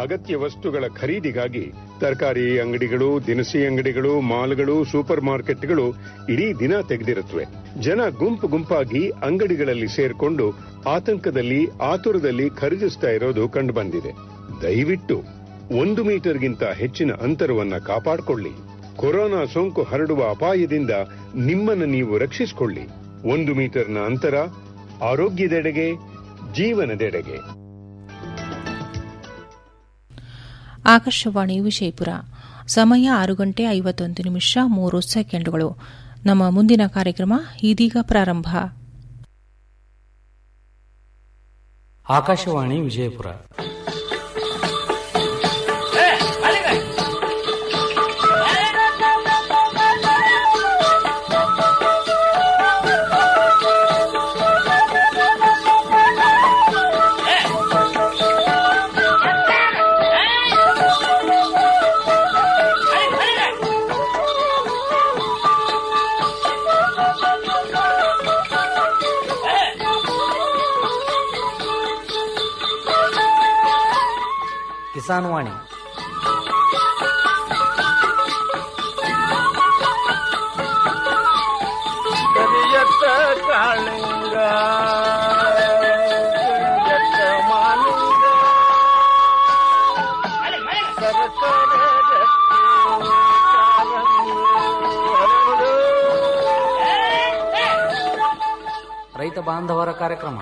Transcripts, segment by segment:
ಅಗತ್ಯ ವಸ್ತುಗಳ ಖರೀದಿಗಾಗಿ ತರಕಾರಿ ಅಂಗಡಿಗಳು ದಿನಸಿ ಅಂಗಡಿಗಳು ಮಾಲ್ಗಳು ಸೂಪರ್ ಮಾರ್ಕೆಟ್ಗಳು ಇಡೀ ದಿನ ತೆಗೆದಿರುತ್ತವೆ ಜನ ಗುಂಪು ಗುಂಪಾಗಿ ಅಂಗಡಿಗಳಲ್ಲಿ ಸೇರ್ಕೊಂಡು ಆತಂಕದಲ್ಲಿ ಆತುರದಲ್ಲಿ ಖರೀದಿಸ್ತಾ ಇರೋದು ಕಂಡುಬಂದಿದೆ ದಯವಿಟ್ಟು ಒಂದು ಮೀಟರ್ಗಿಂತ ಹೆಚ್ಚಿನ ಅಂತರವನ್ನ ಕಾಪಾಡಿಕೊಳ್ಳಿ ಕೊರೋನಾ ಸೋಂಕು ಹರಡುವ ಅಪಾಯದಿಂದ ನಿಮ್ಮನ್ನು ನೀವು ರಕ್ಷಿಸಿಕೊಳ್ಳಿ ಒಂದು ಮೀಟರ್ನ ಅಂತರ ಆರೋಗ್ಯದೆಡೆಗೆ ಜೀವನದೆಡೆಗೆ ಆಕಾಶವಾಣಿ ವಿಜಯಪುರ ಸಮಯ ಆರು ಗಂಟೆ ಐವತ್ತೊಂದು ನಿಮಿಷ ಮೂರು ಸೆಕೆಂಡುಗಳು ನಮ್ಮ ಮುಂದಿನ ಕಾರ್ಯಕ್ರಮ ಇದೀಗ ಪ್ರಾರಂಭ ಆಕಾಶವಾಣಿ ವಿಜಯಪುರ ಕಿಸಾನ್ ವಾಣಿ ಕರಿಯತ್ತ ಕಾಳಿಂಗ ಕರಿಯತ್ತ ಮಾಲಿಂಗ ಸರಸರ ರಕ್ತಿ ಕಾಲಂಗಿ ಹರಡು. ರೈತ ಬಾಂಧವರ ಕಾರ್ಯಕ್ರಮ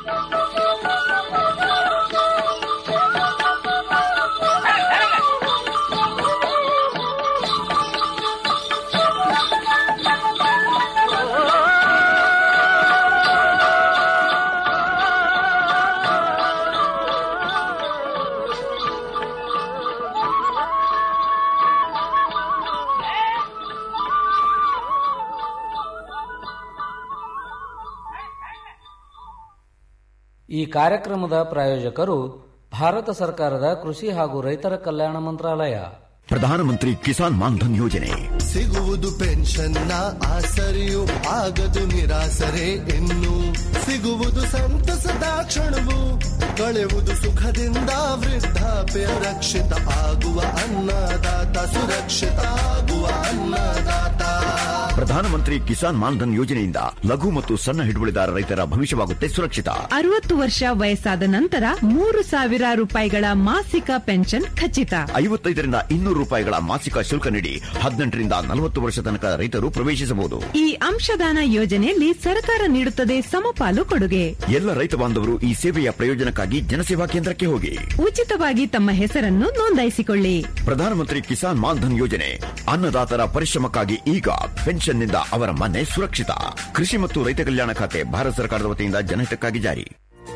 ಈ ಕಾರ್ಯಕ್ರಮದ ಪ್ರಾಯೋಜಕರು ಭಾರತ ಸರ್ಕಾರದ ಕೃಷಿ ಹಾಗೂ ರೈತರ ಕಲ್ಯಾಣ ಮಂತ್ರಾಲಯ ಪ್ರಧಾನಮಂತ್ರಿ ಕಿಸಾನ್ ಮಾನ್ಧನ್ ಯೋಜನೆ ಸಿಗುವುದು ಪೆನ್ಷನ್ನ ಆಸರೆಯು ಆಗದು ನಿರಾಸರೆ ಇನ್ನು ಸಿಗುವುದು ಸಂತಸದ ಕ್ಷಣವು ಕಳೆವುದು ಸುಖದಿಂದ ವೃದ್ಧಾಪ್ಯ ರಕ್ಷಿತ ಆಗುವ ಅನ್ನದಾತ ಸುರಕ್ಷಿತ ಆಗುವ ಅನ್ನದಾತ ಪ್ರಧಾನಮಂತ್ರಿ ಕಿಸಾನ್ ಮಾನ್ಧನ್ ಯೋಜನೆಯಿಂದ ಲಘು ಮತ್ತು ಸಣ್ಣ ಹಿಡುವಳಿದಾರ ರೈತರ ಭವಿಷ್ಯವಾಗುತ್ತೆ ಸುರಕ್ಷಿತ ಅರವತ್ತು ವರ್ಷ ವಯಸ್ಸಾದ ನಂತರ ಮೂರು ಸಾವಿರ ರೂಪಾಯಿಗಳ ಮಾಸಿಕ ಪೆನ್ಷನ್ ಖಚಿತ ಐವತ್ತೈದರಿಂದ ಇನ್ನೂರು ರೂಪಾಯಿಗಳ ಮಾಸಿಕ ಶುಲ್ಕ ನೀಡಿ ಹದಿನೆಂಟರಿಂದ ನಲವತ್ತು ವರ್ಷ ತನಕ ರೈತರು ಪ್ರವೇಶಿಸಬಹುದು ಈ ಅಂಶದಾನ ಯೋಜನೆಯಲ್ಲಿ ಸರ್ಕಾರ ನೀಡುತ್ತದೆ ಸಮಪಾಲು ಕೊಡುಗೆ ಎಲ್ಲ ರೈತ ಬಾಂಧವರು ಈ ಸೇವೆಯ ಪ್ರಯೋಜನಕ್ಕಾಗಿ ಜನಸೇವಾ ಕೇಂದ್ರಕ್ಕೆ ಹೋಗಿ ಉಚಿತವಾಗಿ ತಮ್ಮ ಹೆಸರನ್ನು ನೋಂದಾಯಿಸಿಕೊಳ್ಳಿ ಪ್ರಧಾನಮಂತ್ರಿ ಕಿಸಾನ್ ಮಾನ್ಧನ್ ಯೋಜನೆ ಅನ್ನದಾತರ ಪರಿಶ್ರಮಕ್ಕಾಗಿ ಈಗ ಪೆನ್ಷನ್ನಿಂದ ಅವರ ಮನೆ ಸುರಕ್ಷಿತ ಕೃಷಿ ಮತ್ತು ರೈತ ಕಲ್ಯಾಣ ಖಾತೆ ಭಾರತ ಸರ್ಕಾರದ ವತಿಯಿಂದ ಜನಹಿತಕ್ಕಾಗಿ ಜಾರಿ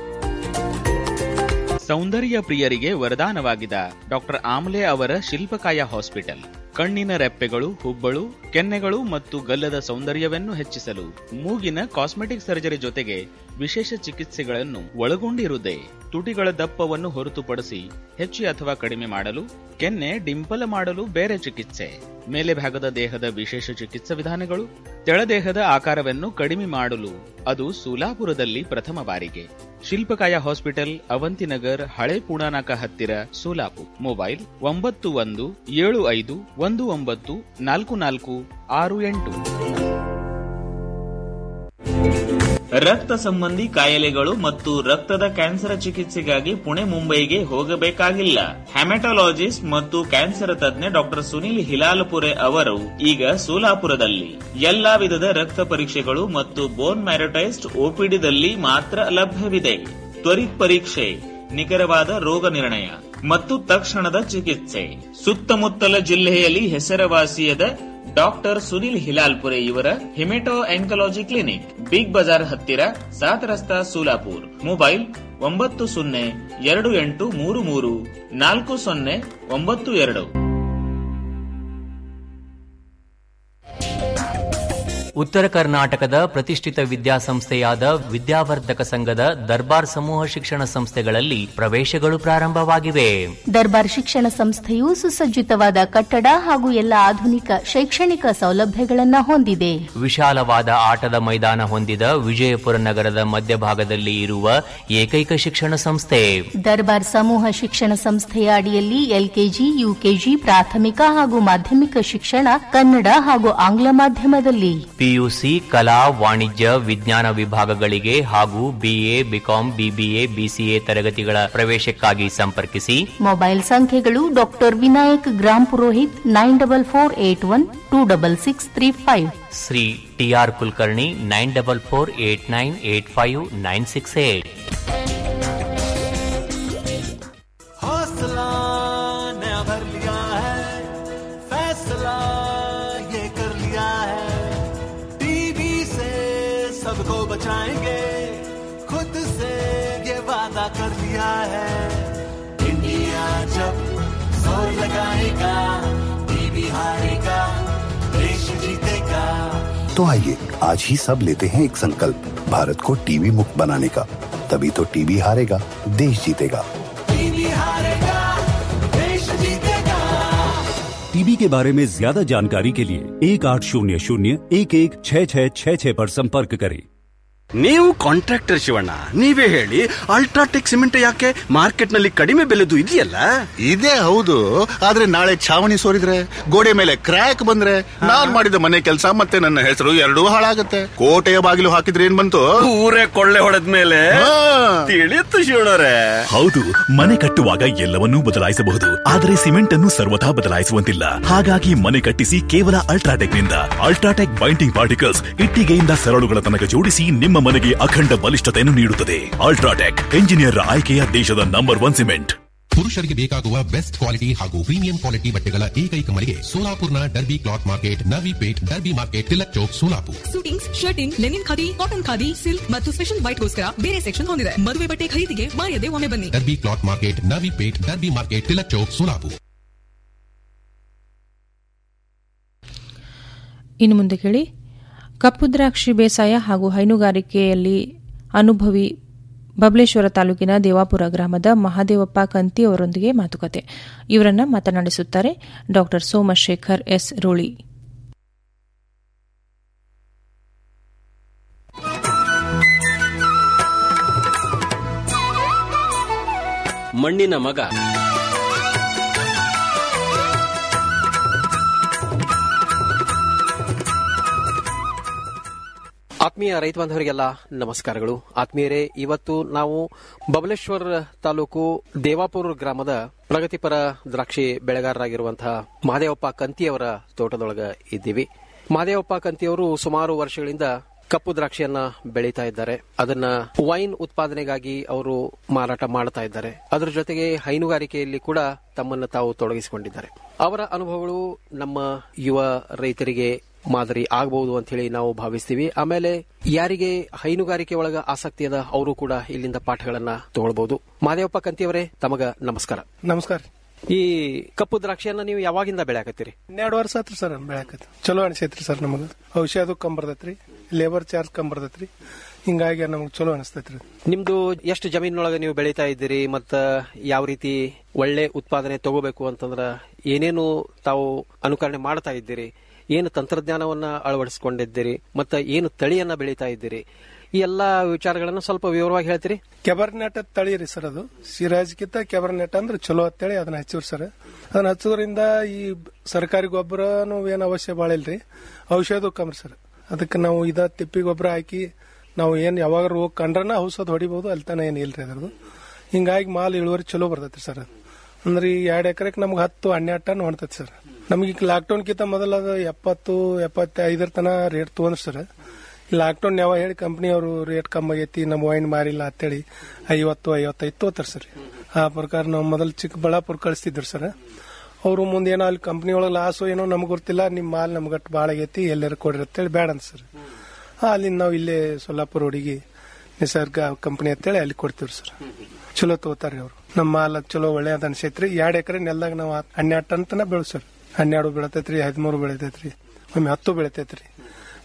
ಸೌಂದರ್ಯ ಪ್ರಿಯರಿಗೆ ವರದಾನವಾಗಿದ ಡಾಕ್ಟರ್ ಆಮ್ಲೆ ಅವರ ಶಿಲ್ಪಕಾಯ ಹಾಸ್ಪಿಟಲ್ ಕಣ್ಣಿನ ರೆಪ್ಪೆಗಳು ಹುಬ್ಬಳು ಕೆನ್ನೆಗಳು ಮತ್ತು ಗಲ್ಲದ ಸೌಂದರ್ಯವನ್ನು ಹೆಚ್ಚಿಸಲು ಮೂಗಿನ ಕಾಸ್ಮೆಟಿಕ್ ಸರ್ಜರಿ ಜೊತೆಗೆ ವಿಶೇಷ ಚಿಕಿತ್ಸೆಗಳನ್ನು ಒಳಗೊಂಡಿರುವುದೇ ತುಟಿಗಳ ದಪ್ಪವನ್ನು ಹೊರತುಪಡಿಸಿ ಹೆಚ್ಚು ಅಥವಾ ಕಡಿಮೆ ಮಾಡಲು ಕೆನ್ನೆ ಡಿಂಪಲ್ ಮಾಡಲು ಬೇರೆ ಚಿಕಿತ್ಸೆ ಮೇಲೆ ಭಾಗದ ದೇಹದ ವಿಶೇಷ ಚಿಕಿತ್ಸಾ ವಿಧಾನಗಳು ತೆಳದೇಹದ ಆಕಾರವನ್ನು ಕಡಿಮೆ ಮಾಡಲು ಅದು ಸೋಲಾಪುರದಲ್ಲಿ ಪ್ರಥಮ ಬಾರಿಗೆ ಶಿಲ್ಪಕಾಯ ಹಾಸ್ಪಿಟಲ್ ಅವಂತಿನಗರ್ ಹಳೆ ಪುಣಾನಾಕ ಹತ್ತಿರ ಸೋಲಾಪುರ್ ಮೊಬೈಲ್ ಒಂಬತ್ತು ಒಂದು ಏಳು ಐದು ಒಂದು ಒಂಬತ್ತು ನಾಲ್ಕು ನಾಲ್ಕು ಆರು ಎಂಟು ರಕ್ತ ಸಂಬಂಧಿ ಕಾಯಿಲೆಗಳು ಮತ್ತು ರಕ್ತದ ಕ್ಯಾನ್ಸರ್ ಚಿಕಿತ್ಸೆಗಾಗಿ ಪುಣೆ ಮುಂಬೈಗೆ ಹೋಗಬೇಕಾಗಿಲ್ಲ ಹೆಮಟೊಲಾಜಿಸ್ಟ್ ಮತ್ತು ಕ್ಯಾನ್ಸರ್ ತಜ್ಞ ಡಾಕ್ಟರ್ ಸುನಿಲ್ ಹಿಲಾಲ್ಪುರೆ ಅವರು ಈಗ ಸೋಲಾಪುರದಲ್ಲಿ ಎಲ್ಲಾ ವಿಧದ ರಕ್ತ ಪರೀಕ್ಷೆಗಳು ಮತ್ತು ಬೋನ್ ಮ್ಯಾರಟೈಸ್ಡ್ ಓಪಿಡಿದಲ್ಲಿ ಮಾತ್ರ ಲಭ್ಯವಿದೆ ತ್ವರಿತ್ ಪರೀಕ್ಷೆ ನಿಖರವಾದ ರೋಗ ನಿರ್ಣಯ ಮತ್ತು ತಕ್ಷಣದ ಚಿಕಿತ್ಸೆ ಸುತ್ತಮುತ್ತಲ ಜಿಲ್ಲೆಯಲ್ಲಿ ಹೆಸರುವಾಸಿಯಾದ ಡಾಕ್ಟರ್ ಸುನಿಲ್ ಹಿಲಾಲ್ಪುರೆ ಇವರ hemato oncology clinic Big Bazaar ಹತ್ತಿರ ಸಾತ್ ರಸ್ತಾ ಸೋಲಾಪುರ್ ಮೊಬೈಲ್ ಒಂಬತ್ತು ಸೊನ್ನೆ ಎರಡು ಎಂಟು ಮೂರು ಮೂರು ನಾಲ್ಕು ಸೊನ್ನೆ ಒಂಬತ್ತು ಎರಡು ಉತ್ತರ ಕರ್ನಾಟಕದ ಪ್ರತಿಷ್ಠಿತ ವಿದ್ಯಾಸಂಸ್ಥೆಯಾದ ವಿದ್ಯಾವರ್ಧಕ ಸಂಘದ ದರ್ಬಾರ್ ಸಮೂಹ ಶಿಕ್ಷಣ ಸಂಸ್ಥೆಗಳಲ್ಲಿ ಪ್ರವೇಶಗಳು ಪ್ರಾರಂಭವಾಗಿವೆ ದರ್ಬಾರ್ ಶಿಕ್ಷಣ ಸಂಸ್ಥೆಯು ಸುಸಜ್ಜಿತವಾದ ಕಟ್ಟಡ ಹಾಗೂ ಎಲ್ಲ ಆಧುನಿಕ ಶೈಕ್ಷಣಿಕ ಸೌಲಭ್ಯಗಳನ್ನು ಹೊಂದಿದೆ ವಿಶಾಲವಾದ ಆಟದ ಮೈದಾನ ಹೊಂದಿದ ವಿಜಯಪುರ ನಗರದ ಮಧ್ಯಭಾಗದಲ್ಲಿ ಇರುವ ಏಕೈಕ ಶಿಕ್ಷಣ ಸಂಸ್ಥೆ ದರ್ಬಾರ್ ಸಮೂಹ ಶಿಕ್ಷಣ ಸಂಸ್ಥೆಯ ಅಡಿಯಲ್ಲಿ ಎಲ್ಕೆಜಿ ಯುಕೆಜಿ ಪ್ರಾಥಮಿಕ ಹಾಗೂ ಮಾಧ್ಯಮಿಕ ಶಿಕ್ಷಣ ಕನ್ನಡ ಹಾಗೂ ಆಂಗ್ಲ ಮಾಧ್ಯಮದಲ್ಲಿ ಪಿಯುಸಿ ಕಲಾ ವಾಣಿಜ್ಯ ವಿಜ್ಞಾನ ವಿಭಾಗಗಳಿಗೆ ಹಾಗೂ ಬಿಎ ಬಿಕಾಂ ಬಿಬಿಎ ಬಿಸಿಎ ತರಗತಿಗಳ ಪ್ರವೇಶಕ್ಕಾಗಿ ಸಂಪರ್ಕಿಸಿ ಮೊಬೈಲ್ ಸಂಖ್ಯೆಗಳು doctor Vinayak Gram Purohit nine double four eight one two double six three five Shri TR Kulkarni nine double four eight nine eight five nine six eight हौसला नया भर लिया है फैसला ये कर लिया है टीवी से सबको बचाएंगे खुद से ये वादा कर लिया है इंडिया जब जोर लगाएगा टीवी हारेगा देश जीतेगा तो आइए आज ही सब लेते हैं एक संकल्प भारत को टीवी मुक्त बनाने का तभी तो टीवी हारेगा देश जीतेगा टीवी हारेगा देश जीतेगा टीबी के बारे में ज्यादा जानकारी के लिए एक आठ शून्य शून्य एक एक छः छः छः छः पर संपर्क करें ನೀವು ಕಾಂಟ್ರಾಕ್ಟರ್ ಶಿವಣ್ಣ ನೀವೇ ಹೇಳಿ ಅಲ್ಟ್ರಾಟೆಕ್ ಸಿಮೆಂಟ್ ಯಾಕೆ ಮಾರ್ಕೆಟ್ ನಲ್ಲಿ ಕಡಿಮೆ ಬೆಲೆದು ಇದೆಯಲ್ಲ ಇದೇ ಹೌದು ಆದ್ರೆ ನಾಳೆ ಛಾವಣಿ ಸೋರಿದ್ರೆ ಗೋಡೆ ಮೇಲೆ ಕ್ರ್ಯಾಕ್ ಬಂದ್ರೆ ನಾನ್ ಮಾಡಿದ ಮನೆ ಕೆಲಸ ಮತ್ತೆ ನನ್ನ ಹೆಸರು ಎರಡೂ ಹಾಳಾಗತ್ತೆ ಕೋಟೆಯ ಬಾಗಿಲು ಹಾಕಿದ್ರೆ ಏನ್ ಬಂತು ಊರೇ ಕೊಳ್ಳೆ ಹೊಡೆದ ಮೇಲೆ ತಿಳಿಯುತ್ತು ಶಿವಣ್ಣರೇ ಹೌದು ಮನೆ ಕಟ್ಟುವಾಗ ಎಲ್ಲವನ್ನೂ ಬದಲಾಯಿಸಬಹುದು ಆದರೆ ಸಿಮೆಂಟ್ ಅನ್ನು ಸರ್ವಥಾ ಬದಲಾಯಿಸುವಂತಿಲ್ಲ ಹಾಗಾಗಿ ಮನೆ ಕಟ್ಟಿಸಿ ಕೇವಲ ಅಲ್ಟ್ರಾಟೆಕ್ ನಿಂದ ಅಲ್ಟ್ರಾಟೆಕ್ ಬೈಂಡಿಂಗ್ ಪಾರ್ಟಿಕಲ್ಸ್ ಇಟ್ಟಿಗೆಯಿಂದ ಸರಳುಗಳ ತನಕ ಜೋಡಿಸಿ ನಿಮ್ಮ ಮನೆಗೆ ಅಖಂಡ ಬಲಿಷ್ಠತೆಯನ್ನು ನೀಡುತ್ತದೆ ಅಲ್ಟ್ರಾಟೆಕ್ ಎಂಜಿನಿಯರ್ ಆಯ್ಕೆಯ ದೇಶದ ನಂಬರ್ ಒನ್ ಸಿಮೆಂಟ್ ಪುರುಷರಿಗೆ ಬೇಕಾಗುವ ಬೆಸ್ಟ್ ಕ್ವಾಲಿಟಿ ಹಾಗೂ ಪ್ರೀಮಿಯಂ ಕ್ವಾಲಿಟಿ ಬಟ್ಟೆಗಳ ಏಕೈಕ ಮಳಿಗೆ ಸೋಲಾಪುರ್ನ Derby cloth market Navi Peth Derby market Tilak Chowk Solapur suitings shirting linen khadi cotton khadi silk ಮತ್ತು ಸ್ಪೆಷಲ್ ವೈಟ್ಗೋಸ್ಕರ ಬೇರೆ ಸೆಕ್ಷನ್ ಹೊಂದಿದೆ ಮದುವೆ ಬಟ್ಟೆ ಖರೀದಿಗೆ ಮಾಯದೆ ಒಮ್ಮೆ ಬನ್ನಿ Derby cloth market Navi Peth Derby market Tilak Chowk Solapur ಇನ್ನು ಮುಂದೆ ಕೇಳಿ ಕಪ್ಪು ದ್ರಾಕ್ಷಿ ಬೇಸಾಯ ಹಾಗೂ ಹೈನುಗಾರಿಕೆಯಲ್ಲಿ ಅನುಭವಿ ಬಬಲೇಶ್ವರ ತಾಲೂಕಿನ ದೇವಾಪುರ ಗ್ರಾಮದ ಮಹಾದೇವಪ್ಪ ಕಂತಿ ಅವರೊಂದಿಗೆ ಮಾತುಕತೆ ಇವರನ್ನ ಮಾತನಾಡಿಸುತ್ತಾರೆ ಡಾ ಸೋಮಶೇಖರ್ ಎಸ್ ರೂಳಿ ಮಣ್ಣಿನ ಮಗ ಆತ್ಮೀಯ ರೈತ ಬಾಂಧವರಿಗೆಲ್ಲ ನಮಸ್ಕಾರಗಳು ಆತ್ಮೀಯರೇ ಇವತ್ತು ನಾವು ಬಬಲೇಶ್ವರ ತಾಲೂಕು ದೇವಾಪುರ ಗ್ರಾಮದ ಪ್ರಗತಿಪರ ದ್ರಾಕ್ಷಿ ಬೆಳೆಗಾರರಾಗಿರುವಂತಹ ಮಹದೇವಪ್ಪ ಕಂತಿಯವರ ತೋಟದೊಳಗ ಇದ್ದೀವಿ ಮಹದೇವಪ್ಪ ಕಂತಿಯವರು ಸುಮಾರು ವರ್ಷಗಳಿಂದ ಕಪ್ಪು ದ್ರಾಕ್ಷಿಯನ್ನ ಬೆಳೀತಾ ಇದ್ದಾರೆ ಅದನ್ನ ವೈನ್ ಉತ್ಪಾದನೆಗಾಗಿ ಅವರು ಮಾರಾಟ ಮಾಡ್ತಾ ಇದ್ದಾರೆ ಅದರ ಜೊತೆಗೆ ಹೈನುಗಾರಿಕೆಯಲ್ಲಿ ಕೂಡ ತಮ್ಮನ್ನು ತಾವು ತೊಡಗಿಸಿಕೊಂಡಿದ್ದಾರೆ ಅವರ ಅನುಭವಗಳು ನಮ್ಮ ಯುವ ರೈತರಿಗೆ ಮಾದರಿ ಆಗಬಹುದು ಅಂತ ಹೇಳಿ ನಾವು ಭಾವಿಸ್ತೀವಿ ಆಮೇಲೆ ಯಾರಿಗೆ ಹೈನುಗಾರಿಕೆ ಒಳಗ ಆಸಕ್ತಿ ಅದ ಅವರು ಕೂಡ ಇಲ್ಲಿಂದ ಪಾಠಗಳನ್ನ ತಗೊಳ್ಬಹುದು ಮಾದೇವಪ್ಪ ಕಂತಿಯವರೇ ತಮಗ ನಮಸ್ಕಾರ ನಮಸ್ಕಾರ ಈ ಕಪ್ಪು ದ್ರಾಕ್ಷಿಯನ್ನ ನೀವು ಯಾವಾಗಿಂದ ಬೆಳೆಯಾಕತ್ತೀರಿ ಇನ್ನೆರಡು ವರ್ಷ ಆತ್ರಿ ಸರ್ ಬೆಳಕತ್ ಚಲೋ ಅನಿಸೈತ್ರಿ ಸರ್ ನಮಗ ಔಷಧ ಕಮ್ ಬರ್ತೈತ್ರಿ ಲೇಬರ್ ಚಾರ್ಜ್ ಕಮ್ ಬರ್ತೈತ್ರಿ ಹಿಂಗಾಗಿ ನಮಗ್ ಚಲೋ ಅನಿಸ್ತೈತ್ರಿ ನಿಮ್ದು ಎಷ್ಟು ಜಮೀನೊಳಗ ನೀವು ಬೆಳೀತಾ ಇದ್ದೀರಿ ಮತ್ತ ಯಾವ ರೀತಿ ಒಳ್ಳೆ ಉತ್ಪಾದನೆ ತಗೋಬೇಕು ಅಂತಂದ್ರ ಏನೇನು ತಾವು ಅನುಕರಣೆ ಮಾಡ್ತಾ ಇದ್ದೀರಿ ಏನು ತಂತ್ರಜ್ಞಾನವನ್ನ ಅಳವಡಿಸಿಕೊಂಡಿದ್ದೀರಿ ಮತ್ತ ಏನು ತಳಿಯನ್ನ ಬೆಳೀತಾ ಇದ್ದೀರಿ ಈ ಎಲ್ಲಾ ವಿಚಾರಗಳನ್ನ ಸ್ವಲ್ಪ ವಿವರವಾಗಿ ಹೇಳ್ತೀರಿ ಕೆಬರ್ನೆಟ್ ತಳಿ ರೀ ಸರ್ ಅದು ಸಿರಾಜ್ಗಿಂತ ಕೆಬರ್ನೆಟ್ ಅಂದ್ರೆ ಚಲೋ ಅಂತೇಳಿ ಅದನ್ನ ಹಚ್ಚಿವ್ರಿ ಸರ್ ಅದನ್ನ ಹಚ್ಚೋದ್ರಿಂದ ಈ ಸರ್ಕಾರಿ ಗೊಬ್ಬರನು ಏನು ಅವಶ್ಯ ಭಾಳ ಇಲ್ರಿ ಔಷಧ ಕಮ್ರಿ ಸರ್ ಅದಕ್ಕೆ ನಾವು ಇದ ತಿಪ್ಪಿ ಗೊಬ್ಬರ ಹಾಕಿ ನಾವು ಏನ್ ಯಾವಾಗ ರೋಗ ಕಂಡ್ರನ ಔಷಧ ಹೊಡಿಬಹುದು ಅಲ್ಲಿ ತನ ಏನ್ ಇಲ್ರಿ ಅದ್ರದ್ದು ಹಿಂಗಾಗಿ ಮಾಲ್ ಇಳುವರಿ ಚಲೋ ಬರ್ತೈತಿ ಸರ್ ಅಂದ್ರೆ ಈ ಎರಡ್ ಎಕರೆಕ್ ನಮ್ಗೆ ಹತ್ತು ಹನ್ನೆರಡು ಟನ್ ಹೊಣ್ತೈತಿ ಸರ್ ನಮ್ಗೆ ಈಗ ಲಾಕ್ಡೌನ್ ಕಿಂತ ಮೊದಲ ಅದು ಎಪ್ಪತ್ತು ಎಪ್ಪತ್ತೈದರ ತನ ರೇಟ್ ತಗೊಂಡ್ರಿ ಸರ್ ಲಾಕ್ಡೌನ್ ಯಾವ ಹೇಳಿ ಕಂಪ್ನಿ ಅವರು ರೇಟ್ ಕಮ್ಮಿ ಆಗೈತಿ ನಮ್ಮ ವೈನ್ ಮಾರಿಲ್ಲ ಅಂತೇಳಿ ಐವತ್ತು ಐವತ್ತೈದು ತೋತಾರ ಸರ್ ಆ ಪ್ರಕಾರ ನಾವು ಮೊದಲು ಚಿಕ್ಕಬಳ್ಳಾಪುರ ಕಳಿಸ್ತಿದ್ರು ಸರ್ ಅವರು ಮುಂದೆ ಏನೋ ಅಲ್ಲಿ ಕಂಪ್ನಿ ಒಳಗೆ ಲಾಸು ಏನೋ ನಮ್ಗೆ ಗೊತ್ತಿಲ್ಲ ನಿಮ್ಮ ಮಾಲ್ ನಮ್ಗಟ್ಟು ಭಾಳ ಆಗೈತಿ ಎಲ್ಲರೂ ಕೊಡ್ರಿ ಅಂತೇಳಿ ಬೇಡ ಅಂತ ಸರ್ ಅಲ್ಲಿಂದ ನಾವು ಇಲ್ಲೇ ಸೊಲ್ಲಾಪುರ ಹುಡುಗಿ ನಿಸರ್ಗ ಕಂಪನಿ ಅಂತೇಳಿ ಅಲ್ಲಿ ಕೊಡ್ತೀವ್ರಿ ಸರ್ ಚಲೋ ತಗೋತಾರ್ರಿ ಅವರು ನಮ್ಮ ಮಾಲ್ ಚಲೋ ಒಳ್ಳೆ ಅದ ಅನ್ಸೈತ್ರಿ ಎರಡ್ ಎಕರೆ ನೆಲ್ದಾಗ ನಾವು ಹನ್ನೆರಡು ಟನ್ ತನ ಬೆಳೆಸೋರಿ ಹನ್ನೆರಡು ಬೆಳತೈತ್ರಿ ಹದಿಮೂರು ಬೆಳಿತೈತ್ರಿ ಒಮ್ಮೆ ಹತ್ತು ಬೆಳಿತೈತ್ರಿ